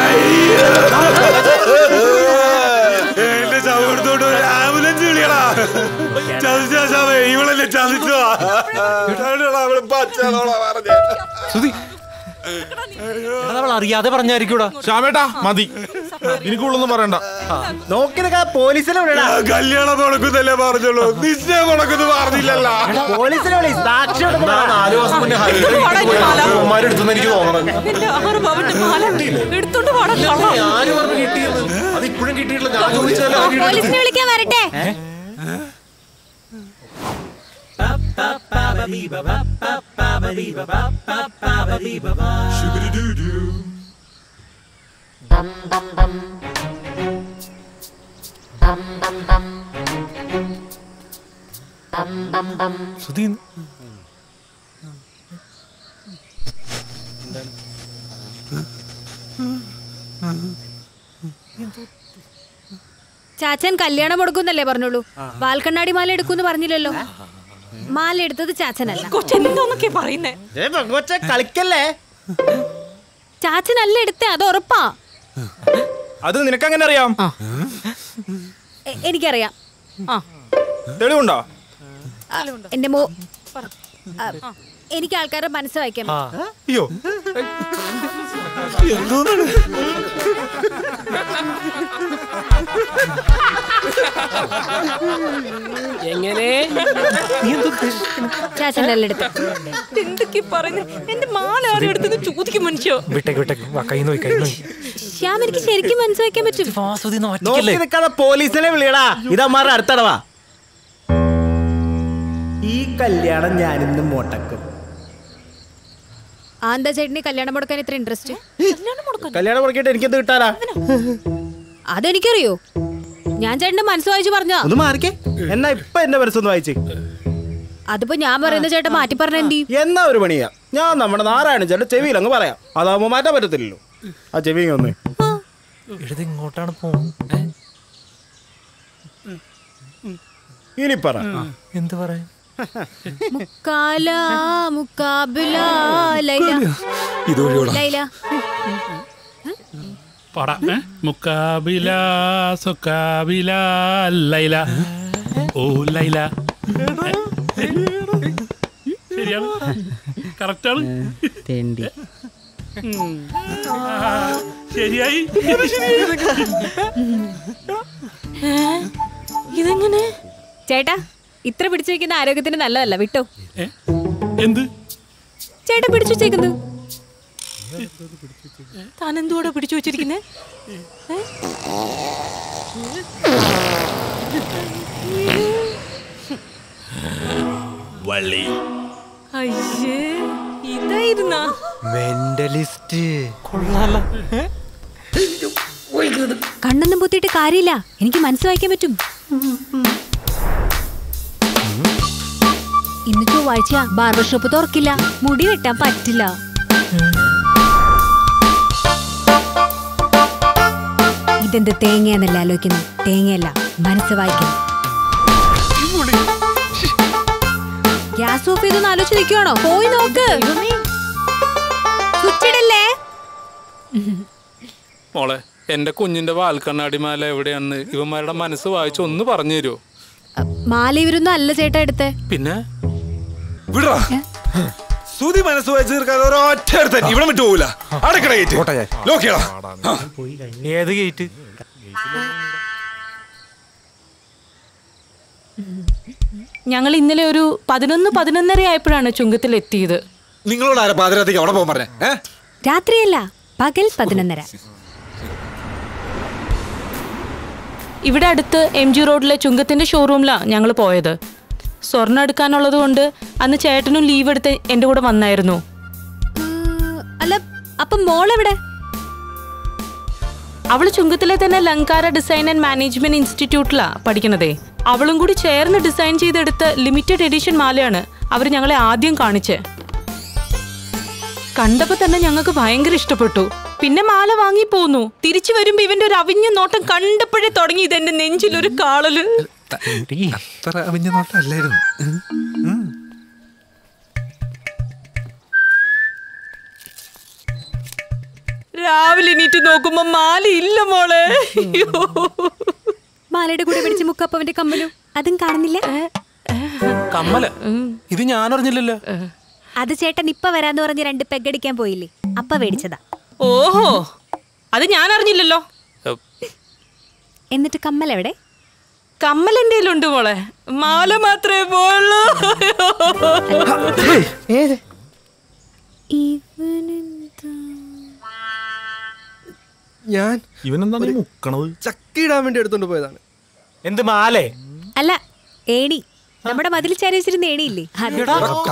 എന്റെ ചവിടുത്തോണ്ട് ഒരു ആംബുലൻസ് വിളിയടാ ചതിച്ചാ ശവേ ഇവളല്ലേ ചതിച്ചോ അവള് പച്ചോളാ പറഞ്ഞേ സുധി അവൾ അറിയാതെ പറഞ്ഞായിരിക്കൂടാ ശ്യാമേട്ടാ മതി എനിക്കുള്ളൊന്നും പറയണ്ട നോക്കി നിൽക്കാ പോലീസിനെ വിടടാ കല്യാണം മുടക്കുന്നല്ലേ പറഞ്ഞുള്ളൂ നിശ്ചയം മുടക്കുന്നു പറഞ്ഞില്ലല്ലോ പോലീസിനെ വിളി സാക്ഷി കൊടുക്കണ നാല് മാസം മുന്നേ എടുത്തെന്ന് എനിക്ക് തോന്നണം എന്റെ ആറ് പവന്റെ മാല എടുത്തോണ്ട് പോടാ കള്ളാ. ആര് പറഞ്ഞു കിട്ടിയത് അത് ഇപ്പോഴും കിട്ടിയിട്ടില്ല ഞാൻ ചോദിച്ചാലോ പോലീസിനെ വിളിക്കാൻ വരട്ടെ സുധി ചാച്ചൻ കല്യാണം മുടക്കുന്നല്ലേ പറഞ്ഞോളൂ വാൽക്കണ്ണാടി മാല എടുക്കൂന്ന് പറഞ്ഞില്ലല്ലോ മാല എടുത്തത് ചാച്ചനല്ല കൊച്ചെന്തോന്നൊക്കെ പറയുന്നേ കൊച്ച കളിക്കല്ലേ ചാച്ചനല്ല എടുത്തേ അത് ഉറപ്പാ അത് നിനക്കങ്ങനെ അറിയാം എ- എനിക്കറിയാം തെളിവുണ്ടോ എന്റെ മോ ആ, എനിക്ക് ആൾക്കാരുടെ മനസ്സ് വായിക്കാൻ ആ പറ്റും. അയ്യോ എന്തോന്നാണ് എങ്ങനെ ചാച്ചനല്ല എടുത്തേ എന്തൊക്കെ പറയുന്നത് എന്റെ മാല ആരും എടുത്തെന്ന് ചോദിക്കും മനുഷ്യോ വിട്ടേക്ക് വിട്ടേക്ക് വാ കൈ നോയി കൈ നോയി ശ്യാം എനിക്ക് ശരിക്കും മനസ്സ് വായിക്കാൻ പറ്റും വാസുതി നോക്കി നിൽക്കാതെ പോലീസിനെ വിളിയടാ ഇതമ്മാരുടെ അടുത്തടവാ ഈ കല്യാണം ഞാനിന്ന് മുടക്കും ആന്താ ചേട്ടന് കല്യാണം മുടക്കാൻ ഇത്ര ഇൻട്രസ്റ്റ് കല്യാണം മുടക്കിയിട്ട് എനിക്കെന്ത് കിട്ടാനാ അതെനിക്കറിയോ ഞാൻ ചേട്ടന്റെ മനസ്സ് വായിച്ചു പറഞ്ഞ ഒന്ന് മാറിക്കേ എന്നാ ഇപ്പൊ എന്റെ മനസ്സൊന്ന് വായിച്ചേ അതിപ്പോ ഞാൻ പറയുന്ന ചേട്ടൻ മാറ്റി പറഞ്ഞ എന്ത് ചെയ്യും? എന്നാ ഒരു പണിയാ ഞാൻ നമ്മുടെ നാരായണ ചേട്ടൻ ചെവിയിൽ അങ്ങ് പറയാം അതാവുമ്പോ മാറ്റാൻ പറ്റത്തില്ലല്ലോ ആ ചെവി ഇങ്ങ് ഒന്ന് എഴുതി ഇങ്ങോട്ടാണ് പോകുന്നത് ഇനി പറ എന്ത് പറയാ മുക്കാല മുക്കാബില ലൈല ഇതുവഴിയോടാ ലൈല പാടാ മുക്കാബില സുക്കാബില ലൈല ഓ ലൈല ശരിയാണ് കറക്റ്റാണ് തേണ്ടി ഉം. ആ, ശരിയായി ഇതെങ്ങനെ ചേട്ടാ ഇത്ര പിടിച്ചു വെക്കുന്ന ആരോഗ്യത്തിന് നല്ലതല്ല വിട്ടോ എന്ത് ചേട്ടാ പിടിച്ചു വെച്ചേക്കുന്നത് താൻ എന്തുകൂടെ പിടിച്ചു വെച്ചിരിക്കുന്നേ വള്ളി അയ്യേ ഇതായിരുന്നാ മെന്റലിസ്റ്റ് കൊള്ളാല കണ്ണൊന്നും പൊത്തിയിട്ട് കാര്യമില്ല എനിക്ക് മനസ്സിലാക്കാൻ പറ്റും ഇന്ന് ചൊവ്വാഴ്ച ബാർബർ ഷോപ്പ് തുറക്കില്ല മുടി വെട്ടാൻ പറ്റില്ല ഇതെന്ത് തേങ്ങയെന്നല്ല ആലോചിക്കുന്നു തേങ്ങയല്ല മനസ്സ് വായിക്കുന്നു ഗ്യാസ് ഓഫ് ചെയ്തൊന്ന് ആലോചിച്ച് നിൽക്കുവാണോ പോയി നോക്ക് സ്വിച്ച് ഇടല്ലേ മോളെ എന്റെ കുഞ്ഞിന്റെ വാൽക്കണ്ണാടിമാല എവിടെയാന്ന് ഇവന്മാരുടെ മനസ്സ് വായിച്ച് ഒന്ന് പറഞ്ഞു തരുമോ മാല ഇവരൊന്നും അല്ല ചേട്ടാ എടുത്തേ പിന്നെ വിടാ സുതി മനസ്സ് വായിച്ചു തീർക്കാതെ ഒരൊറ്റ ഒരുത്തൻ ഇവിടെ വിട്ടു പോവില്ല അടക്കട ഗേറ്റ് ലോക്കിയടാ ഏത് ഗേറ്റ് ഞങ്ങൾ ഇന്നലെ ഒരു പതിനൊന്ന് പതിനൊന്നര ആയപ്പോഴാണ് ചുങ്കത്തിൽ എത്തിയത് നിങ്ങളോട് ആരാ പാതിരാത്തേക്ക് അവിടെ പോകാൻ പറഞ്ഞേ ഏ രാത്രിയല്ല പകൽ പതിനൊന്നര ഇവിടെ അടുത്ത് എം ജി റോഡിലെ ചുങ്കത്തിന്റെ ഷോറൂമിലാണ് ഞങ്ങൾ പോയത് സ്വർണ്ണം എടുക്കാനുള്ളത് കൊണ്ട് അന്ന് ചേട്ടനും ലീവ് എടുത്ത് എൻ്റെ കൂടെ വന്നായിരുന്നു അല്ല അപ്പൊ മോളെവിടെ അവള് ചുങ്കത്തിലെ തന്നെ ലങ്കാര ഡിസൈൻ ആൻഡ് മാനേജ്മെന്റ് ഇൻസ്റ്റിറ്റ്യൂട്ടിലാ പഠിക്കണതേ അവളും കൂടി ചേർന്ന് ഡിസൈൻ ചെയ്തെടുത്ത ലിമിറ്റഡ് എഡിഷൻ മാലയാണ് അവർ ഞങ്ങളെ ആദ്യം കാണിച്ചേ കണ്ടപ്പോ തന്നെ ഞങ്ങൾക്ക് ഭയങ്കര ഇഷ്ടപ്പെട്ടു പിന്നെ മാല വാങ്ങി പോന്നു തിരിച്ചു വരുമ്പോ ഇവന്റെ ഒരു അവിഞ്ഞ നോട്ടം കണ്ടപ്പോഴേ തുടങ്ങി ഇതെന്റെ നെഞ്ചിലൊരു കാളല് അത്ര അവിഞ്ഞ നോട്ടല്ലായിരുന്നു രാവിലെ എണീറ്റ് നോക്കുമ്പോ മാല ഇല്ല മോളെ അയ്യോ. മാലയുടെ കൂടെ പിടിച്ച് മുക്കപ്പവന്റെ കമ്മലും അതും കാണുന്നില്ല കമ്മല ഇത് ഞാൻ അറിഞ്ഞില്ലല്ലോ അത് ചേട്ടൻ ഇപ്പൊ വരാന്ന് പറഞ്ഞ് രണ്ട് പെഗടിക്കാൻ പോയില്ലേ അപ്പ മേടിച്ചതാ ഓഹോ അത് ഞാൻ അറിഞ്ഞില്ലല്ലോ എന്നിട്ട് കമ്മൽ എവിടെ കമ്മൽ എന്റെ ഉണ്ട് മോളെ മാല മാത്രമേ പോയുള്ളൂ ഏത് ഞാൻ ഇവനെന്താ നീ മുക്കണത് ചക്കിടാൻ വേണ്ടി എടുത്തോണ്ട് പോയതാണ് എന്ത് മാലേ അല്ല ഏണി നമ്മുടെ മതിൽ ചാരി വെച്ചിരുന്ന ഏണിയില്ലേ അത്.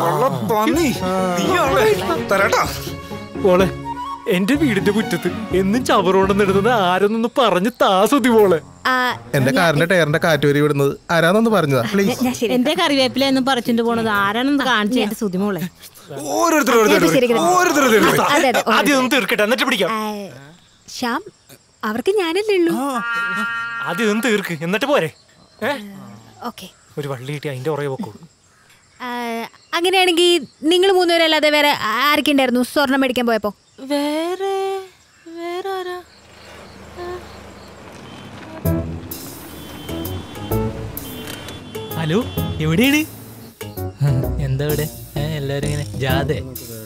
മോളെ എന്റെ വീടിന്റെ മുറ്റത്ത് എന്നും ചവറോണ്ടെന്നിടുന്നത് ആരെന്നൊന്ന് പറഞ്ഞു താ സുതി മോളെ ആ, എന്റെ കാറിന്റെ ടയറിന്റെ കാറ്റ് വരി വിടുന്നത് ആരാന്നൊന്ന് പറഞ്ഞതാ പ്ലീസ് ഞാൻ ശരി എന്റെ കറിവേപ്പില എന്ന് പറിച്ചിട്ട് പോണത് ആരാണെന്ന് കാണിച്ചു എന്റെ സുതിമോളെ ഞാൻ ശരിയാക്കി തരാം. അതെ, അതെ, ആദ്യം ഒന്ന് തീർക്കട്ടെ എന്നിട്ട് പിടിക്കാം ആ, ശ്യാം അവർക്ക് ഞാനല്ലേ ഉള്ളൂ ആദ്യം ഒന്ന് തീർക്ക് എന്നിട്ട് പോരെ ഏ ഓക്കെ ഒരു വള്ളി കിട്ടി അതിന്റെ പുറകെ വെക്കൂ അങ്ങനെയാണെങ്കിൽ നിങ്ങൾ മൂന്നുപേരല്ലാതെ വേറെ ആരൊക്കെ ഉണ്ടായിരുന്നു സ്വർണം മേടിക്കാൻ പോയപ്പോ വേറെ വേറെ ആരാ ഹലോ എവിടെയാണ് എന്താ ഇവിടെ ഏ, എല്ലാരും ഇങ്ങനെ ജാതെ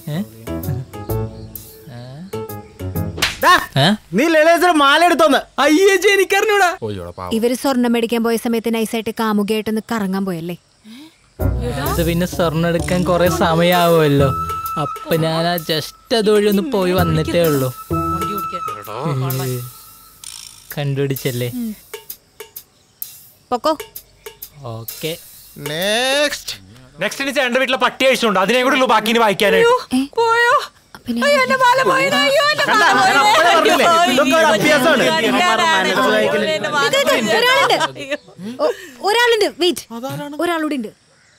നീ ലളിതത്തിന് മാല എടുത്തോന്ന് അയ്യേ എനിക്കറിഞ്ഞൂടാ ഇവര് സ്വർണം മേടിക്കാൻ പോയ സമയത്ത് നൈസായിട്ട് കാമുകയായിട്ടൊന്ന് കറങ്ങാൻ പോയല്ലേ ഇത് പിന്നെ സ്വർണ്ണം എടുക്കാൻ കുറെ സമയമാവുമല്ലോ അപ്പൊ ഞാൻ ആ ജസ്റ്റ് അതുവഴി ഒന്ന് പോയി വന്നിട്ടേ ഉള്ളൂ ഏ, കണ്ടുപിടിച്ചല്ലേ പൊക്കോ ഓക്കെ നെക്സ്റ്റ് നെക്സ്റ്റ് ഇനി ചേട്ടന്റെ വീട്ടിലെ പട്ടി അഴിച്ചുണ്ട് അതിനെ കൂടെ ഉള്ളൂ ബാക്കി ഇനി വായിക്കാനായിട്ട് പോയോ അയ്യോ എന്റെ മാല പോയടാ അയ്യോ എന്റെ മാല പോയടേ. പറഞ്ഞില്ലേ? ഇതൊക്കെ ഒരു അഭ്യാസമാണ്. അയ്യോ, ഇവന്മാരുടെ മനസ്സ് വായിക്കല്. എന്റെ മാല ഇത് ഇത് ഒരാളുണ്ട് ഒ- ഒരാളുണ്ട് വെയിറ്റ് ഒരാളൂടെ ഉണ്ട്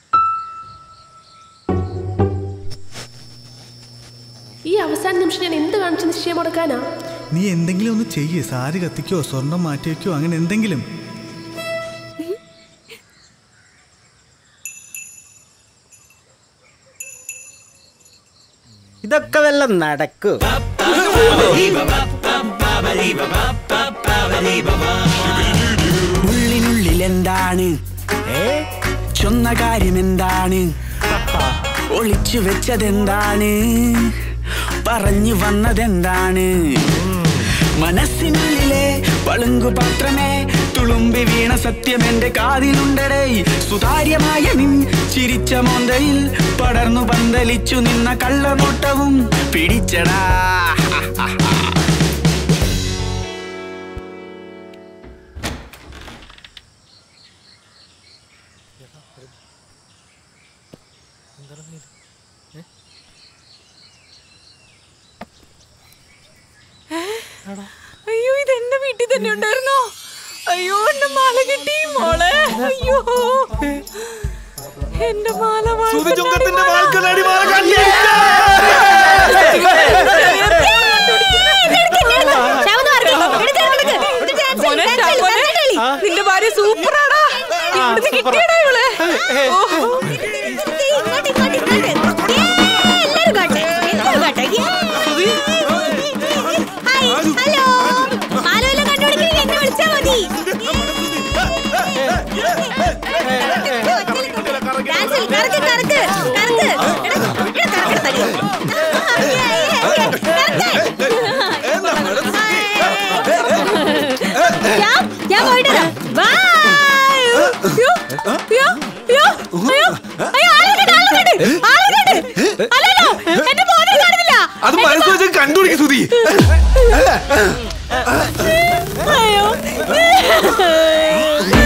ഈ അവസാന നിമിഷം ഞാൻ എന്ത് കാണിച്ച് നിശ്ചയം മുടക്കാനാ നീ എന്തെങ്കിലും ഒന്ന് ചെയ്യ് സാരി കത്തിക്കോ സ്വർണം മാറ്റി വെക്കോ അങ്ങനെ എന്തെങ്കിലും ഇതൊക്കെ വല്ല നടക്കൂ ഉള്ളിനുള്ളിൽ എന്താണ് ഏ മറച്ചൊന്ന കാര്യം എന്താണ് ഒളിച്ചു വെച്ചതെന്താണ് പറഞ്ഞു വന്നതെന്താണ് മനസ്സിനുള്ളിലെ പളുങ്കു പാത്രമേ തുളുമ്പി വീണ സത്യം എന്റെ കാതിലുണ്ടടേ സുതാര്യമായ നിൻ ചിരിച്ച മോന്തയിൽ പടർന്നു പന്തലിച്ചു നിന്ന കള്ളനോട്ടവും പിടിച്ചടാ അയ്യോ ഇത് എന്റെ വീട്ടിൽ തന്നെ ഉണ്ടായിരുന്നോ അയ്യോ എന്റെ മാല കിട്ടി മോളെ അയ്യോ എന്റെ മാല ചുങ്കത്തിന്റെ വാൽക്കണ്ണാടി മാല മോനെ, മോനെ, നിന്റെ ഭാര്യ സൂപ്പറാടാ ഇവിടുന്ന് കിട്ടിയടാ ഇവളെ ഓഹോ. ഹലോ മാലവെല്ലാം കണ്ടുപിടിക്കണമെങ്കിൽ എന്നെ വിളിച്ചാ മതി ഡാൻസിൽ കറക്ക് കറക്ക് കറക്ക് എടാ, എടാ, കറക്ക് തടി. ഞാൻ ഞാൻ പോയിട്ട് വരാം ബൈ അയ്യോ അയ്യോ അയ്യോ അയ്യോ അയ്യോ ആളുകളുണ്ട് ആളുകളുണ്ട് ആളുകളുണ്ട് അല്ലല്ലോ എന്റെ മോനെ കാണുന്നില്ല അത് മനസ്സ് വെച്ച് കണ്ടുപിടിക്കും സുധി അയ്യോ